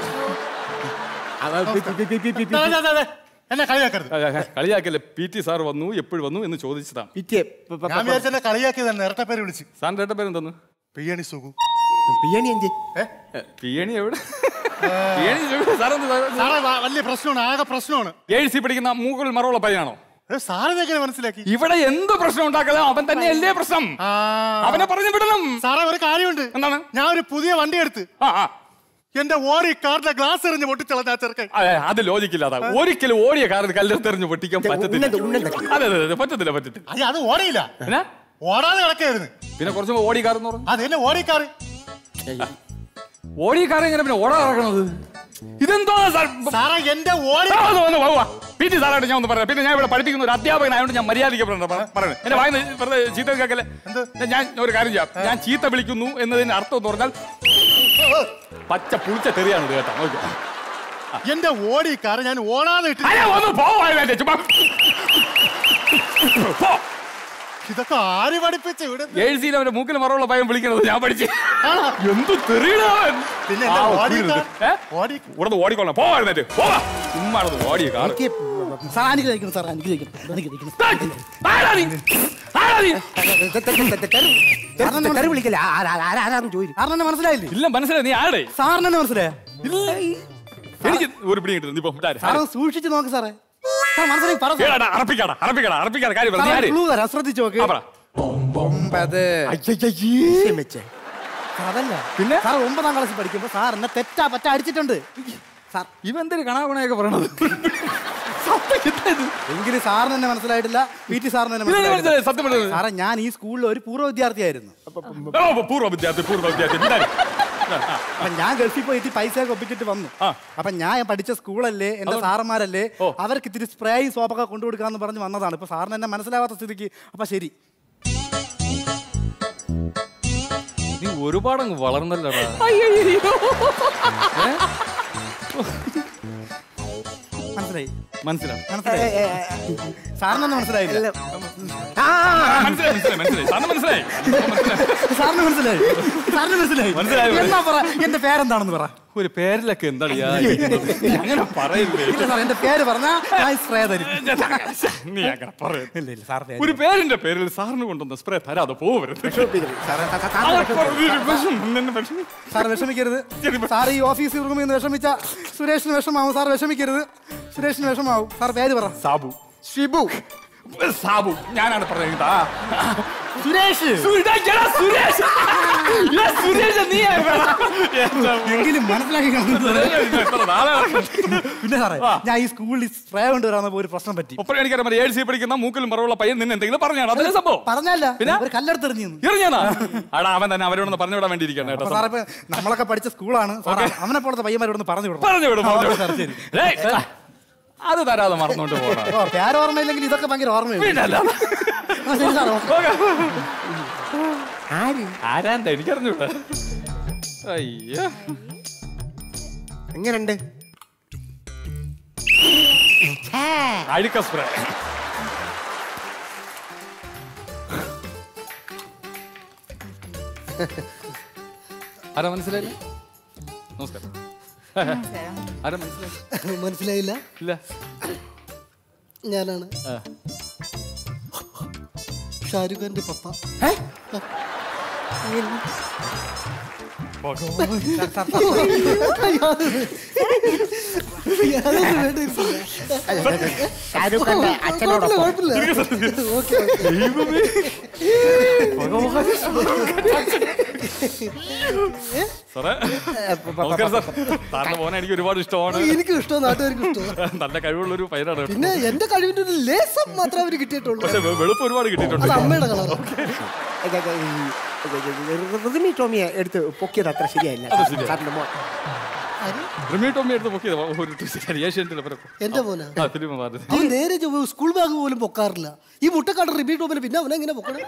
എന്നെ കളിയാക്കരുത് കളിയാക്കല്ലേ പി ടി സാർ വന്നു എപ്പോഴും വന്നു എന്ന് ചോദിച്ചതാണ് ഞാൻ വിചാരിച്ച എന്നെ കളിയാക്കിയതാണ് ഇരട്ട പേര് വിളിച്ച് സാറിന്റെ ഏട്ട പേര് എന്തെന്ന് പെയ്യണി സുഖു പിയണി എന്ത് പിയണി എവിടെ പിയണി എവിടെ? സാറേ ഒന്ന് സാറേ- സാറേ വ- വലിയ പ്രശ്നമാണ് ആകെ പ്രശ്നമാണ് ഏഴ് സി പഠിക്കുന്ന മൂക്കിൽ മറവുള്ള പയ്യനാണോ സാറിനെ എങ്ങനെ മനസ്സിലാക്കി ഇവിടെ എന്ത് പ്രശ്നം ഉണ്ടാക്കലോ അവൻ തന്നെയല്ലേ പ്രശ്നം അവനെ പറഞ്ഞു വിടണം സാറേ ഒരു കാര്യമുണ്ട് എന്താണ് ഞാൻ ഒരു പുതിയ വണ്ടി എടുത്ത് എന്റെ ഓടി കാറിന്റെ ഗ്ലാസ് എറിഞ്ഞ് പൊട്ടിച്ചളഞ്ഞ ചെറുക്കൻ അതെ അത് ലോജിക്കില്ല അതാ ഒരിക്കലും ഓടിയ കാറിൽ കല്ലെടുത്തെറിഞ്ഞ് പൊട്ടിക്കാൻ പറ്റത്തില്ല അതെ അതെ അതെ പറ്റത്തില്ല പറ്റത്തില്ല അയ്യ അത് ഓടിയില്ല എന്നാ? ഓടാതെ കിടക്കായിരുന്നു പിന്നെ കുറച്ച് മുമ്പ് ഓടി കാറെന്ന് പറഞ്ഞു അത് എന്നെ ഓടിക്കാറ് ഓടി കാർ എങ്ങനെ പിന്നെ ഓടാ ഇറങ്ങണത് ഇതെന്തോ സാറേ എന്റെ ഓടി പി ടി സാറായിട്ട് ഞാൻ ഒന്ന് പറയാം പിന്നെ ഞാൻ ഇവിടെ പഠിപ്പിക്കുന്ന ഒരു അധ്യാപകനായതുകൊണ്ട് ഞാൻ മര്യാദയ്ക്ക് പറയുന്നത് ഞാൻ വായന വെറുതെ ചീത്ത കേൾക്കല്ലേ ഞാൻ ഒരു കാര്യം ചെയ്യാം ഞാൻ ചീത്ത വിളിക്കുന്നു എന്നതിന് അർത്ഥം എന്ന് പറഞ്ഞാൽ പച്ച പുളിച്ച തെറിയാണ് ഇത് കേട്ടോ നോക്കിയോ. എന്റെ ഓടി കാർ ഞാൻ ഓടാതെ ഇട്ട് അയ്യ, ഒന്ന് പോവാ ചുമ്മാ പോ. ഇതൊക്കെ ആര് പഠിപ്പിച്ചു ഇവിടെ ഏഴ് സീൻ അവന്റെ മൂക്കിൽ മറവുള്ള ഭയം വിളിക്കണത് ഞാൻ പഠിച്ചു എന്ത് തെറിയിടാൻ പിന്നെ എന്റെ ഓടി കാർ ഇവിടെ ഓടിക്കൊള്ളാം പോവായിരുന്നേറ്റ് പോവാ ചുമ്മാ നടന്ന് ഓടിയ കാർ സാർ അനുഗ്രഹിക്കണം സാർ അനുഗ്രഹിക്കണം അനുഗ്രഹിക്കണം തെറി വിളിക്കല്ലേ ആ- ആ- ആ- ആരാന്ന് ചോദിക്കും സാറിനെ മനസ്സിലായില്ലേ ഇല്ല മനസ്സിലായി നീ ആടെ സാറിനെ മനസ്സിലായോ എനിക്ക് ഒരു പിടി കിട്ടുന്നു ഇപ്പൊ ഇതാര്? സാറ് സൂക്ഷിച്ച് നോക്ക് സാറേ സാർ മനസ്സിലായി പറ സാർ. ഏടാ, അറപ്പിക്കാടാ അറപ്പിക്കാടാ അറപ്പിക്കാടാ കാര്യം പറ. നീ സാറേ, ആര്? clue തരാം ശ്രദ്ധിച്ച് നോക്ക് ആ, പറ. ഒമ്പത് വെച്ചേ അതല്ല പിന്നെ സാർ ഒമ്പതാം ക്ലാസ്സിൽ പഠിക്കുമ്പോ സാർ എന്നെ തെറ്റാ പറ്റ അടിച്ചിട്ടുണ്ട് സാർ ഇവന്തൊരു കണാകുണയൊക്കെ പറയണത് എങ്കിലും സാറിന് എന്നെ മനസ്സിലായിട്ടില്ല പി ടി സാറിന് എന്നെ ഇല്ല, ഇല്ല, മനസ്സിലായി, മനസ്സിലായിട്ടില്ല. സത്യം പറഞ്ഞത്. സാറേ ഞാൻ ഈ സ്കൂളിൽ ഒരു പൂർവ്വ വിദ്യാർത്ഥിയായിരുന്നു ഓ, പൂർവ്വ വിദ്യാർത്ഥി പൂർവ്വ വിദ്യാർത്ഥി ഇതാര്? അപ്പൊ ഞാൻ ഗൾഫിൽ പോയിട്ട് പൈസ ഒക്കെ ഒപ്പിച്ചിട്ട് വന്നു അപ്പൊ ഞാൻ പഠിച്ച സ്കൂളല്ലേ എന്റെ സാറന്മാരല്ലേ അവർക്ക് ഇത്തിരി സ്പ്രേയും സോപ്പൊക്കെ കൊണ്ടു കൊടുക്കാന്ന് പറഞ്ഞ് വന്നതാണ് ഇപ്പൊ സാറിന് എന്നെ മനസ്സിലാവാത്ത സ്ഥിതിക്ക് അപ്പൊ ശരി നീ ഒരുപാട് അങ്ങ് വളർന്നല്ലോടാ മനസ്സിലായി മനസ്സിലായി മനസ്സിലായി സാറിനൊന്നും മനസ്സിലായില്ല മനസ്സിലായി മനസ്സിലായി മനസ്സിലായി സാറിന് മനസ്സിലായി സാറിന് മനസ്സിലായി സാറിന് മനസ്സിലായി മനസ്സിലായി. എന്നാ പറ എന്റെ പേരെന്താണെന്ന് പറ ഒരു പേരിലൊക്കെ എന്താണ് ഈ ആയിരിക്കുന്നത്? നീ അങ്ങനെ പറയില്ലേ ഇല്ല സാർ എന്റെ പേര് പറഞ്ഞാ ഞാൻ സ്പ്രേ തരും നീ അങ്ങനെ പറയരുത്. ഇല്ല ഇല്ല സാർ ഒരു പേരിന്റെ പേരിൽ സാറിന് കൊണ്ടുവന്ന സ്പ്രേ തരാതെ പോവരുത് സാർ വിഷമിക്കരുത് സാർ ഈ ഓഫീസിൽ റൂമിൽ നിന്ന് വിഷമിച്ച സുരേഷിന് വിഷമാവും സാർ വിഷമിക്കരുത് സുരേഷിന് വിഷമാവും സാർ പേര് പറ സാബു ഷിബു സാബു ഞാനാണ് പറഞ്ഞത് ആ. സുരേഷ് സുരേഷ് എടാ, സുരേഷ് എടാ, സുരേഷ് നീ എങ്കിലും മനസ്സിലാക്കി എത്ര നാളായി? പിന്നെ സാറേ ഞാൻ ഈ സ്കൂളിൽ സ്പ്രേ കൊണ്ടുവരാന്നപ്പോ ഒരു പ്രശ്നം പറ്റി ഒപ്പം എനിക്കറിയാം ഏഴ് സി പഠിക്കുന്ന മൂക്കിലും മറവുള്ള പയ്യൻ നിന്നെ എന്തെങ്കിലും പറഞ്ഞാണ് അതല്ലേ സംഭവം പറഞ്ഞല്ല പിന്നെ? ഒരു കല്ലെടുത്തെറിഞ്ഞു എറിഞ്ഞാ ആടാ അവൻ തന്നെ അവരോടൊന്ന് പറഞ്ഞു വിടാൻ വേണ്ടിയിരിക്കണം കേട്ടോ അപ്പൊ സാറേ ഇപ്പൊ നമ്മളൊക്കെ പഠിച്ച സ്കൂളാണ് സാർ അവനെ പോലത്തെ പയ്യന്മാരോടൊന്ന് പറഞ്ഞു വിടണം പറഞ്ഞു വിടും ആ, പറഞ്ഞു ഓക്കേ സാർ ശരി വിടും. ഏയ്, അത് തരാതെ മറന്നോണ്ട് പോടാ ഓ പേര് ഓർമ്മയില്ലെങ്കിൽ ഇതൊക്കെ ഭയങ്കര ഓർമ്മയുണ്ട് പിന്നല്ല. ആ, ശരി സാർ ഓക്കേ. ആരാന്താ എനിക്കറിഞ്ഞൂടാ അയ്യോ എങ്ങനെയുണ്ട് അഴുക്ക സ്പ്രേ ആരാ മനസ്സിലായില്ല നമസ്കാരം ആരാ മനസ്സിലായി മനസ്സിലായില്ല ഇല്ല ഞാനാണ് ആ. ഷാരൂഖ് ഖാന്റെ പപ്പ ഷാരൂഖ് ഖാന്റെ അച്ഛനോടൊപ്പം. സാറേ നമസ്കാരം സാർ സാറിന്റെ മോനെ എനിക്ക് ഒരുപാട് ഇഷ്ടമാണ് എനിക്കും ഇഷ്ടം നാട്ടുകാർക്കും ഇഷ്ടം നല്ല കഴിവുള്ള ഒരു പയ്യനാണ് കേട്ടോ. പിന്നെ എന്റെ കഴിവിന്റെ ഒരു ലേസം മാത്രമേ അവര് കിട്ടിയിട്ടുള്ളൂ പക്ഷെ വെ- വെളുപ്പ് ഒരുപാട് കിട്ടിയിട്ടുണ്ട് അത് അമ്മയുടെ കളർ റിമി ടോമിയെ എടുത്ത് പൊക്കിയത് അത്ര ശരിയായില്ല അത് ശരിയാ. സാറിന്റെ മോൻ റിമി ടോമി എടുത്ത് പൊക്കിയത് ഒരു ട്വിസ്റ്റ് ഏഷ്യൻ്റെ എന്റെ മോനാ ആ ഫിലിം മാറി അവൻ നേരെ ചൊവ്വേ സ്കൂൾ ബാഗ് പോലും പൊക്കാറില്ല ഈ മുട്ടക്കാട് റിപ്പീറ്റ് പോകുമ്പോൾ പിന്നെ അവനെ എങ്ങനെ പൊക്കണം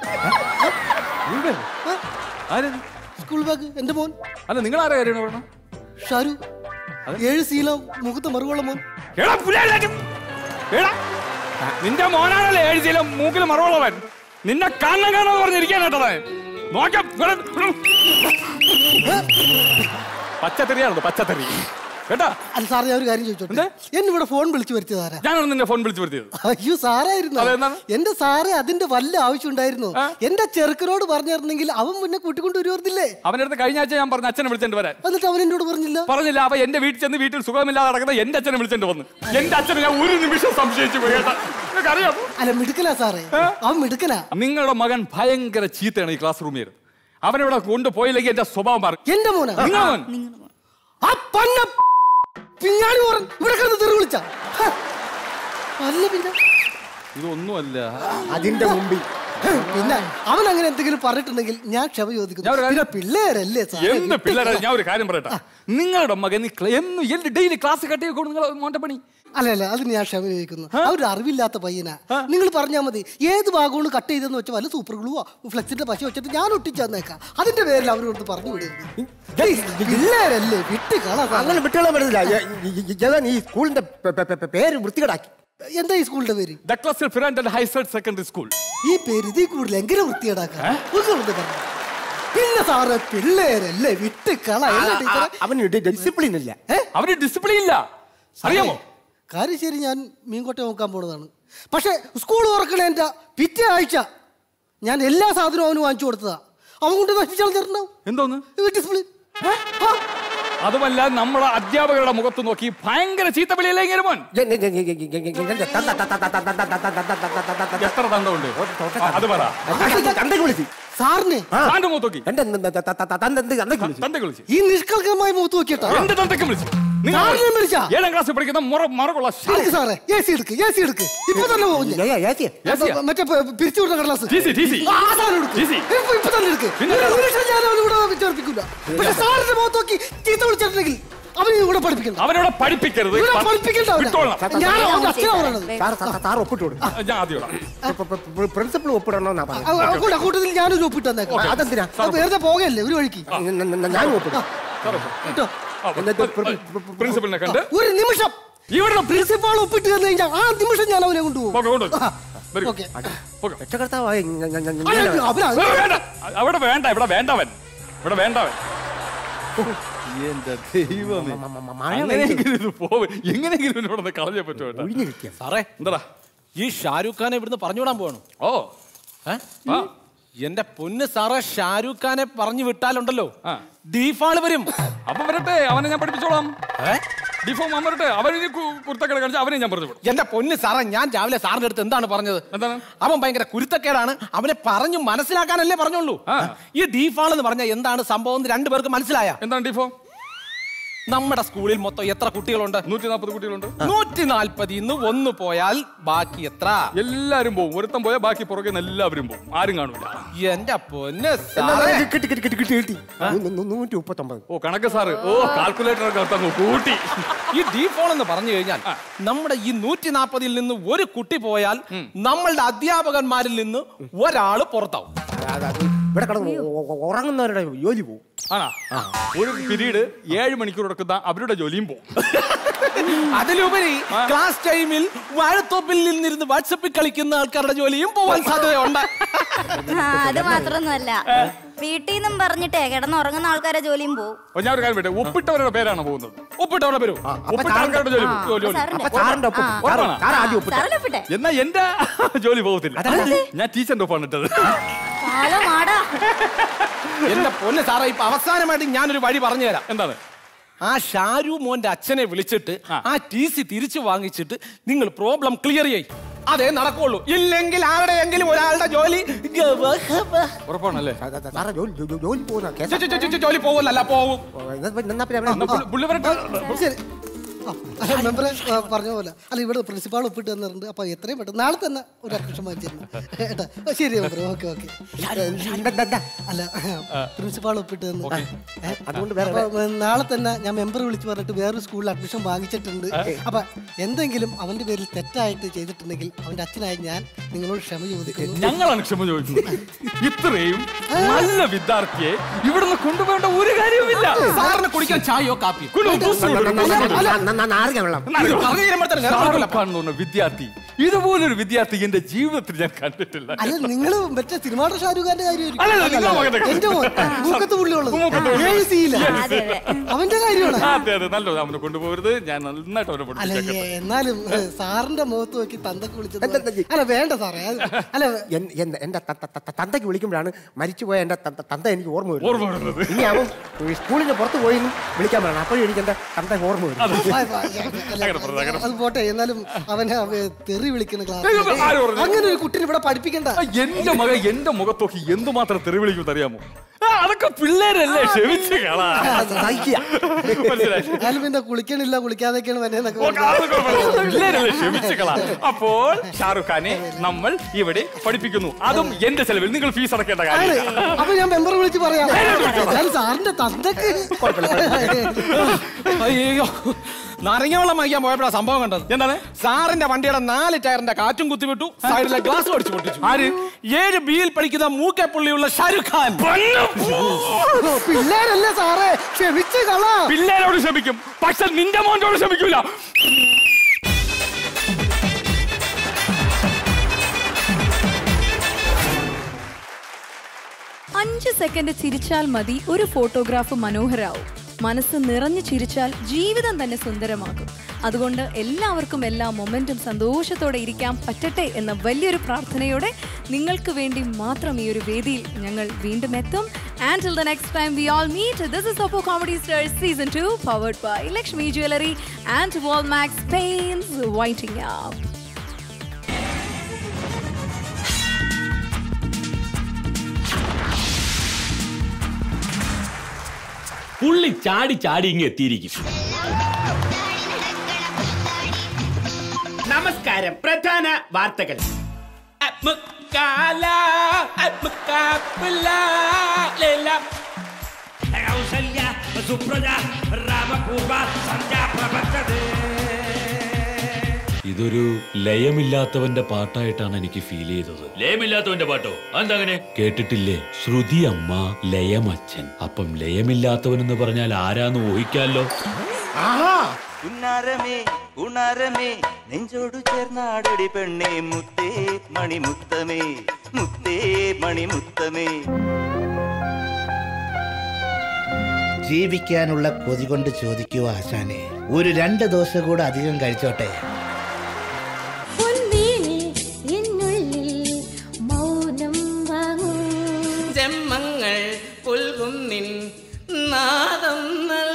സ്കൂൾ ബാഗ് എന്റെ മോൻ അല്ല നിങ്ങൾ ആരാ കാര്യം പറയണം ഷാരു ഏഴ് ശീലം മുഖത്ത് മറുകുള്ള മോൻ എടാ പുല്ലായിട്ട് എടാ നിന്റെ മോനാണല്ലേ ഏഴ് ശീലം മൂക്കിൽ മറവുള്ളവൻ നിന്നെ കാണാൻ കാണാന്ന് പറഞ്ഞിരിക്കാൻ കേട്ടത് നോക്കാം ഇവിടെ- പച്ചത്തെറിയാണത് പച്ചത്തെറി കേട്ടാ അല്ല സാർ ഞാൻ ഒരു കാര്യം ചോദിച്ചോട്ടെ എന്നെ ഇവിടെ ഫോൺ വിളിച്ചു വരുത്തിയതാരാ ഞാനാണ് നിന്നെ ഫോൺ വിളിച്ചു വരുത്തിയത് അയ്യോ സാറായിരുന്നു എന്റെ സാറേ അതിന്റെ വല്ല ആവശ്യം ഉണ്ടായിരുന്നു എന്റെ ചെറുക്കനോട് പറഞ്ഞിരുന്നെങ്കിൽ അവൻ മുന്നേ കൂട്ടിക്കൊണ്ട് വരുവായിരുന്നില്ലേ അവന്റെ അടുത്ത് കഴിഞ്ഞ ആഴ്ച ഞാൻ പറഞ്ഞ അച്ഛനെ വിളിച്ചിട്ട് വരാൻ എന്നിട്ട് അവൻ എന്നോട് പറഞ്ഞില്ല പറഞ്ഞില്ല അവ എന്റെ വീട്ടിൽ ചെന്ന് വീട്ടിൽ സുഖമില്ലാതെ നടക്കുന്ന എന്റെ അച്ഛനെ വിളിച്ചിട്ട് വന്നു എന്റെ അച്ഛനെ ഞാൻ ഒരു നിമിഷം സംശയിച്ചു പോയി കേട്ടാ നിനക്കറിയാമോ അല്ല മിടുക്കനാ സാറേ അവൻ മിടുക്കനാ നിങ്ങളുടെ മകൻ ഭയങ്കര ചീത്തയാണ് ഈ ക്ലാസ് റൂമിൽ അവനിവിടെ കൊണ്ടുപോയില്ലെങ്കിൽ എന്റെ സ്വഭാവം മാറും എന്റെ മോനാ നിങ്ങളുടെ മോൻ ആ പന്ന പിഞ്ഞാണി ഓറൻ ഇവിടെ കിടന്ന് തെറി വിളിച്ച അല്ല പിന്നെ ഇതൊന്നുമല്ല അതിന്റെ മുമ്പിൽ പിന്നെ അവൻ അങ്ങനെ എന്തെങ്കിലും പറഞ്ഞിട്ടുണ്ടെങ്കിൽ ഞാൻ ക്ഷമ ചോദിക്കുന്നു പിന്നെ പിള്ളേരല്ലേ സാറേ എന്ത് പിള്ളേരെ ഞാൻ ഒരു കാര്യം പറയട്ടെ നിങ്ങളുടെ മകൻ ഈ ക്ല- എന്നും എന്റെ ഡെയിലി ക്ലാസ് കട്ടി വെക്കണം നിങ്ങൾ മോന്റെ പണി അല്ല അല്ല അതിന് ഞാൻ ക്ഷമ ചോദിക്കുന്നു അവര് അറിവില്ലാത്ത പയ്യനാ നിങ്ങൾ പറഞ്ഞാൽ മതി ഏത് ഭാഗമാണ് കട്ട് ചെയ്തെന്ന് വെച്ചാൽ വല്ല സൂപ്പർ ഗ്ലൂവോ ഫ്ലെക്സിന്റെ പശ വെച്ചിട്ട് ഞാൻ ഒട്ടിച്ചു തന്നേക്കാം അതിന്റെ പേരിൽ അവരോട് പറഞ്ഞു വിടരുത് പിള്ളേരല്ലേ വിട്ട് കളാ അങ്ങനെ വിട്ടുകളാൻ പറ്റുന്നില്ല യ- യ- യ- ജഗൻ ഈ സ്കൂളിന്റെ പെ- പെ- പെ- പേര് വൃത്തികേടാക്കി എന്താ ഈ സ്കൂളിന്റെ പേര് Douglas Ferrand and Highside secondary school ഈ പേര് ഇതിൽ കൂടുതൽ എങ്ങനെ വൃത്തികേടാക്കാം ഒന്ന് വെറുതെ പറഞ്ഞു. പിന്നെ സാറ് പിള്ളേരല്ലേ വിട്ട് കള അല്ലേ ടീച്ചറെ? അവന് ഡിസിപ്ലിൻ ഇല്ല അവന് ഡിസിപ്ലിൻ ഇല്ല അറിയാമോ കാര്യം ശരി ഞാൻ മീൻകൊട്ട നോക്കാൻ പോണതാണ് പക്ഷെ സ്കൂൾ തുറക്കണേന്റെ പിറ്റേ ആഴ്ച ഞാൻ എല്ലാ സാധനവും അവന് വാങ്ങിച്ചു കൊടുത്തതാ അവൻ കൊണ്ട് നശിച്ചാൽ ചേർന്നാവും എന്തോന്ന് ഡിസിപ്ലിൻ അതുമല്ല നമ്മളെ അധ്യാപകരുടെ മുഖത്ത് നോക്കി ഭയങ്കര ചീത്ത വിളിയല്ലേ ഇങ്ങനെ മോൻ എത്ര തന്തമുണ്ട് ആ, അത് പറ തന്തയ്ക്ക് വിളിച്ചു സാറിനെ സാറിന്റെ മുഖത്ത് നോക്കി എന്റെ തന്തയ്ക്ക് വിളിച്ചു തന്തയ്ക്ക് വിളിച്ചു ഈ നിഷ്കളങ്കമായി മുഖത്ത് നോക്കിയിട്ടാ എന്റെ തന്തയ്ക്ക് വിളിച്ചു നിങ്ങൾ സാറിനെ വിളിച്ചാ ഏഴാം ക്ലാസ്സിൽ പഠിക്കുന്ന മുറ മറകുള്ള എടുക്ക് സാറേ എ സി എടുക്ക് എ സി എടുക്ക് ഇപ്പൊ തന്നെ പോകും ഞാൻ. അപ്പൊ മറ്റേ പ- പിരിച്ചുവിടുന്ന കടലാസ് ടി സി, ടി സി. ആ, ആ സാധനം എടുക്ക്. T C. ഇപ്പൊ ഇപ്പൊ തന്നെ എടുക്ക് പിന്നെ ഒരു നിമിഷം ഞാൻ അവനിവിടെ ചേർപ്പിക്കില്ല പക്ഷെ സാറിന്റെ മുഖത്ത് നോക്കി ചീത്ത വിളിച്ചിട്ടുണ്ടെങ്കിൽ അവന് ഇവിടെ പഠിപ്പിക്കണ്ട അവനോടെ പഠിപ്പിക്കരുത് ഇവിടെ പഠിപ്പിക്കണ്ട അവനെ. വിട്ടോളണം. ഞാൻ അവന്റെ അച്ഛനാ പറയണത് സാർ ഒപ്പിട്ട് കൊടുക്കും ഞാൻ ആദ്യം ഇടാം. പ്രിൻസിപ്പൾ ഒപ്പിടണമെന്നാ ആ, ആ, കൂടെ, കൂട്ടത്തിൽ ഞാനൊരു ഒപ്പിട്ട് തന്നേക്കാം ഓക്കേ. അതെന്തിനാ? അത് വെറുതെ പോകല്ലേ ഒരു വഴിക്ക് ഞാൻ ഒപ്പിടും കേട്ടോ പ്രിൻസിപ്പലിനെ കണ്ട് ഒരു നിമിഷം ഇവിടെ പ്രിൻസിപ്പാൾ ഒപ്പിട്ട് തന്നു കഴിഞ്ഞാൽ ആ നിമിഷം ഞാൻ അവനെ കൊണ്ടുപോകും പോകെ, കൊണ്ടുപോ. വരൂ. ഓക്കെ പോകെ. രക്ഷകർത്താവായി ഞ- ഞ- ഞ- അല്ല, ഞാൻ- അവനാ ഇവിടെ വേണ്ട അവിടെ വേണ്ട ഇവിടെ വേണ്ടവൻ ഇവിടെ വേണ്ടവൻ എന്റെ ദൈവമേ അങ്ങനെയെങ്കിലും ഇത് പോവ് എങ്ങനെയെങ്കിലും ഇവിടെ നിന്ന് കളഞ്ഞേ പറ്റുമോ ഏട്ടാ? സാറേ എന്താടാ ഈ ഷാരൂഖ് ഖാനെ ഇവിടുന്ന് പറഞ്ഞുവിടാൻ പോവാണ് ഓ ഏ? എന്റെ പൊന്ന് സാറേ ഷാരൂഖ് ഖാനെ പറഞ്ഞു വിട്ടാലുണ്ടല്ലോ ഡീഫാള് വരും അപ്പൊ വരട്ടെ അവനെ ഞാൻ പഠിപ്പിച്ചോളാം ഡിഫോം അവൻ വരട്ടെ അവന് കുർത്തക്കേട് കാണിച്ച അവനെ ഞാൻ പറഞ്ഞു വിടും എന്റെ പൊന്ന് സാറേ ഞാൻ രാവിലെ സാറിന്റെ അടുത്ത് എന്താണ് പറഞ്ഞത് എന്താണ് അവൻ ഭയങ്കര കുരുത്തക്കേടാണ് അവനെ പറഞ്ഞു മനസ്സിലാക്കാനല്ലേ പറഞ്ഞോളൂ ഈ ഡീഫാൾ എന്ന് പറഞ്ഞാൽ എന്താണ് സംഭവം എന്ന് രണ്ടുപേർക്ക് മനസ്സിലായ എന്താണ് ഡിഫോം നമ്മുടെ സ്കൂളിൽ മൊത്തം എത്ര കുട്ടികളുണ്ട് നൂറ്റി നാൽപ്പത് കുട്ടികളുണ്ട് നൂറ്റി നാൽപ്പതിൽ നിന്ന് ഒന്ന് പോയാൽ ബാക്കി എത്ര എല്ലാരും പോകും ഒരുത്തം പോയാൽ ബാക്കി പുറകെ നിന്ന് എല്ലാവരും പോകും ആരും കാണൂല എന്റെ പൊന്ന് എന്നാ, സാറേ കിട്ടി കിട്ടി കിട്ടി കിട്ടി കിട്ടി നൂ- നൂ- നൂറ്റി മുപ്പത്തൊമ്പത് ഓ കണക്ക് സാറ് ഓ കാൽക്കുലേറ്റർ ഒക്കെ തന്നു കൂട്ടി ഈ ഡീഫോൾ എന്ന് പറഞ്ഞു കഴിഞ്ഞാൽ നമ്മുടെ ഈ നൂറ്റി നാൽപ്പതിൽ നിന്ന് ഒരു കുട്ടി പോയാൽ നമ്മളുടെ അധ്യാപകന്മാരിൽ നിന്ന് ഒരാള് പുറത്താവും ഇവിടെ കിടന്ന് ഉ- ഉ- ഉറങ്ങുന്നവരുടെ ജോലി പോകും ആണാ ഒരു പീരീഡ് ഏഴ് മണിക്കൂർ എടുക്കുന്ന അവരുടെ ജോലിയും പോകും അതിലുപരി ക്ലാസ് ടൈമിൽ വാഴത്തോപ്പിൽ നിന്നിരുന്ന് വാട്സപ്പിൽ കളിക്കുന്ന ആൾക്കാരുടെ ജോലിയും പോവാൻ സാധ്യതയുണ്ട് ആ, അത് മാത്രമൊന്നുമല്ല വീട്ടിൽ നിന്നും പറഞ്ഞിട്ടേ കിടന്നുറങ്ങുന്ന ആൾക്കാരെ ജോലിയും പോവും അപ്പൊ ഞാൻ ഒരു കാര്യം പറ്റേ ഒപ്പിട്ടവരുടെ പേരാണ് പോകുന്നത് ഒപ്പിട്ടവരുടെ പേരും ഒപ്പിട്ട ആൾക്കാരുടെ ജോലി പോകും. ജോലി സാറിന്റെ. പോകും. സാറിന്റെ ഒപ്പം. ആ. ഉറപ്പാണോ? സാറ് ആദ്യം ഒപ്പിട്ടു. സാറിനെ ഒപ്പിട്ടെ എന്നാ എന്റെ ജോലി പോകത്തില്ല ഞാൻ ടീച്ചറിന്റെ ഒപ്പാണ് ഇട്ടത് കാലോ മാടാ എന്റെ പൊന്ന് സാറേ ഇപ്പൊ അവസാനമായിട്ട് ഞാനൊരു വഴി പറഞ്ഞു തരാം എന്താണ് ആ ഷാരു മോന്റെ അച്ഛനെ വിളിച്ചിട്ട് ആ ടി സി തിരിച്ചു വാങ്ങിച്ചിട്ട് നിങ്ങൾ പ്രോബ്ലം ക്ലിയർ ചെയ്യും അതേ നടക്കുള്ളൂ ഇല്ലെങ്കിൽ ആരുടെയെങ്കിലും ഒരാളുടെ ജോലി ഉറപ്പാണല്ലേ സാറേ ജോലി ജോ- ജോ- ജോലി പോകുന്ന കേസ് ചെ- ചെ- ചെ- ചെ- ജോലി പോവല്ല പോവും എന്നാ പിന്നെ- എന്നാ പിന്നെ അവിടെ- പുള്ളി- പുള്ളി വരട്ടെ ശരി ആ, മെമ്പറെ ആ, പറഞ്ഞ പോലെ അല്ല ഇവിടെ പ്രിൻസിപ്പാൾ ഒപ്പിട്ട് തന്നിട്ടുണ്ട് അപ്പൊ എത്രയും പെട്ടെന്ന് നാളെ തന്നെ ഒരു അഡ്മിഷൻ വാങ്ങിച്ചിരുന്നു ഏട്ടാ ആ, ശരി മെമ്പറെ ഓക്കെ ഓക്കെ അല്ല പ്രിൻസിപ്പാൾ ഒപ്പിട്ട് തന്നു ഏ, അതുകൊണ്ട് വേറെ- അപ്പൊ, നാളെ തന്നെ ഞാൻ മെമ്പർ വിളിച്ച് പറഞ്ഞിട്ട് വേറൊരു സ്കൂളിൽ അഡ്മിഷൻ വാങ്ങിച്ചിട്ടുണ്ട് അപ്പൊ എന്തെങ്കിലും അവന്റെ പേരിൽ തെറ്റായിട്ട് ചെയ്തിട്ടുണ്ടെങ്കിൽ അവന്റെ അച്ഛനായി ഞാൻ നിങ്ങളോട് ക്ഷമ ചോദിക്കുന്നു ഞങ്ങളാണ് ക്ഷമ ചോദിക്കുന്നത് ഇത്രയും നല്ല വിദ്യാർത്ഥിയെ ഇവിടുന്ന് കൊണ്ടുപോകേണ്ട ഒരു കാര്യവുമില്ല സാറിന് കുടിക്കാൻ ചായയോ കാപ്പിയോ കൊണ്ടുപോ, ബൂസ്റ്റ് കൊടുക്കണം. നന്നാ- നന്നാ- നാരങ്ങ വെള്ളം ഷാറുഖ് ഖാൻ എന്ന് പറഞ്ഞ വിദ്യാർത്ഥി ഇതുപോലൊരു വിദ്യാർത്ഥി എന്റെ ജീവിതത്തിൽ ഞാൻ കണ്ടിട്ടില്ല അല്ല നിങ്ങൾ മറ്റേ സിനിമായുടെ ഷാരൂഖ് ഖാന്റെ അല്ല, അല്ല, നിങ്ങളുടെ മകന്റെ കാര്യം. എന്റെ മോൻ മൂക്കത്ത് പുള്ളിയുള്ളത് ഏഴ് സീല അവന്റെ കാര്യമാണ് അതെ അതെ നല്ലത് അവനെ കൊണ്ടുപോകരുത് ഞാൻ നന്നായിട്ട് അവനെ അല്ല പഠിപ്പിച്ചേക്കട്ടെ. ഏ, എന്നാലും ഏ, സാറിന്റെ മുഖത്ത് നോക്കി തന്തക്ക് വിളിച്ചത് അല്ല വേണ്ട സാറേ അത് അല്ല എൻ- എൻ- എന്റെ ത- ത- ത- തന്തയ്ക്ക് വിളിക്കുമ്പോഴാണ് മരിച്ചുപോയ എന്റെ ത- ത- തന്ത എനിക്ക് ഓർമ്മ ഓർമ്മ വരുന്നത്. ഇനി അവൻ ഈ സ്കൂളിന് പുറത്ത് പോയി വിളിക്കാൻ പറയണം അപ്പോഴും എനിക്ക് എന്റെ തന്ത ഓർമ്മ വരും അല്ല, അത് പോട്ടെ എന്നാലും അവനെ അവ തെറി വിളിക്കുന്ന ക്ലാസ് അയ്യോ, ആര് പറഞ്ഞു? അങ്ങനെ ഒരു കുട്ടിനെ ഇവിടെ പഠിപ്പിക്കണ്ട എന്റെ മകൻ എന്റെ മുഖത്തോക്കി എന്തുമാത്രം തെറി വിളിക്കും അറിയാമോ ആ, അതൊക്കെ പിള്ളേരല്ലേ ക്ഷമിച്ച് കളാ മനസ്സിലായി എന്നാലും പിന്നെ കുളിക്കണില്ല കുളിക്കാതൊക്കെയാണ് വന്നേന്നൊക്കെ പിള്ളേരല്ലേ ക്ഷമിച്ച് കളാ അപ്പോൾ ഷാറുഖ് ഖാനെ നമ്മൾ ഇവിടെ പഠിപ്പിക്കുന്നു അതും എന്റെ ചെലവിൽ നിങ്ങൾ ഫീസ് അടക്കേണ്ട ആണ്. കാര്യം അപ്പൊ ഞാൻ മെമ്പർ വിളിച്ച് പറയാം എന്നാലും സാറിന്റെ തന്തക്ക് അയ്യോ നാരങ്ങ വെള്ളം വാങ്ങിക്കാൻ പോയപ്പോഴാ സംഭവം കണ്ടത് എന്താണ് സാറിന്റെ വണ്ടിയുടെ നാല് ടയറിന്റെ കാറ്റും കുത്തിവിട്ടു സൈഡിലെ ഗ്ലാസ് അടിച്ചു പൊട്ടിച്ചു ആര് ഏഴ് ബിയിൽ പഠിക്കുന്ന മൂക്കെ പുള്ളിയുള്ള ഷാരുഖ് ഖാൻ പിള്ളേരല്ലേ സാറേ ക്ഷമിച്ച് കളാ പിള്ളേരോട് ക്ഷമിക്കും പക്ഷെ നിന്റെ മോനോട് ക്ഷമിക്കൂല അഞ്ച് സെക്കൻഡ് ചിരിച്ചാൽ മതി ഒരു ഫോട്ടോഗ്രാഫ് മനോഹരാവും മനസ്സ് നിറഞ്ഞു ചിരിച്ചാൽ ജീവിതം തന്നെ സുന്ദരമാകും അതുകൊണ്ട് എല്ലാവർക്കും എല്ലാ മൊമെന്റും സന്തോഷത്തോടെ ഇരിക്കാൻ പറ്റട്ടെ എന്ന വലിയൊരു പ്രാർത്ഥനയോടെ നിങ്ങൾക്ക് വേണ്ടി മാത്രം ഈ ഒരു വേദിയിൽ ഞങ്ങൾ വീണ്ടും എത്തും and till the next time we all meet this is Oppo comedy stars season two powered by Lakshmi jewellery and wall max paints waiting up പുള്ളി ചാടി ചാടി ഇങ്ങ് എത്തിയിരിക്കും നമസ്കാരം പ്രധാന വാർത്തകൾ മുക്കാല മുക്കാപ്പില കൗസല്യ സുപ്രജ രാമപൂർവ സന്ധ്യാ പ്രവർത്തതേ ഇതൊരു ലയമില്ലാത്തവന്റെ പാട്ടായിട്ടാണ് എനിക്ക് ഫീൽ ചെയ്തത് ലയമില്ലാത്തവന്റെ പാട്ടോ എന്താ അങ്ങനെ കേട്ടിട്ടില്ലേ ശ്രുതി അമ്മ ലയമച്ഛൻ അപ്പം ലയമില്ലാത്തവൻ എന്ന് പറഞ്ഞാൽ ആരാന്ന് ഊഹിക്കാലോ ഉന്നാരമേ ഉണാരമേ നെഞ്ചോടു ചേർന്നാടടി പെണ്ണേ മുത്തേ മണിമുത്തമേ മുത്തേ മണിമുത്തമേ ജീവിക്കാനുള്ള കൊതി കൊണ്ട് ചോദിക്കുക ആശാനെ ഒരു രണ്ട് ദോശ കൂടെ അധികം കഴിച്ചോട്ടെ ജന്മങ്ങൾ പുൽകുന്നിൻ നാദം നൽ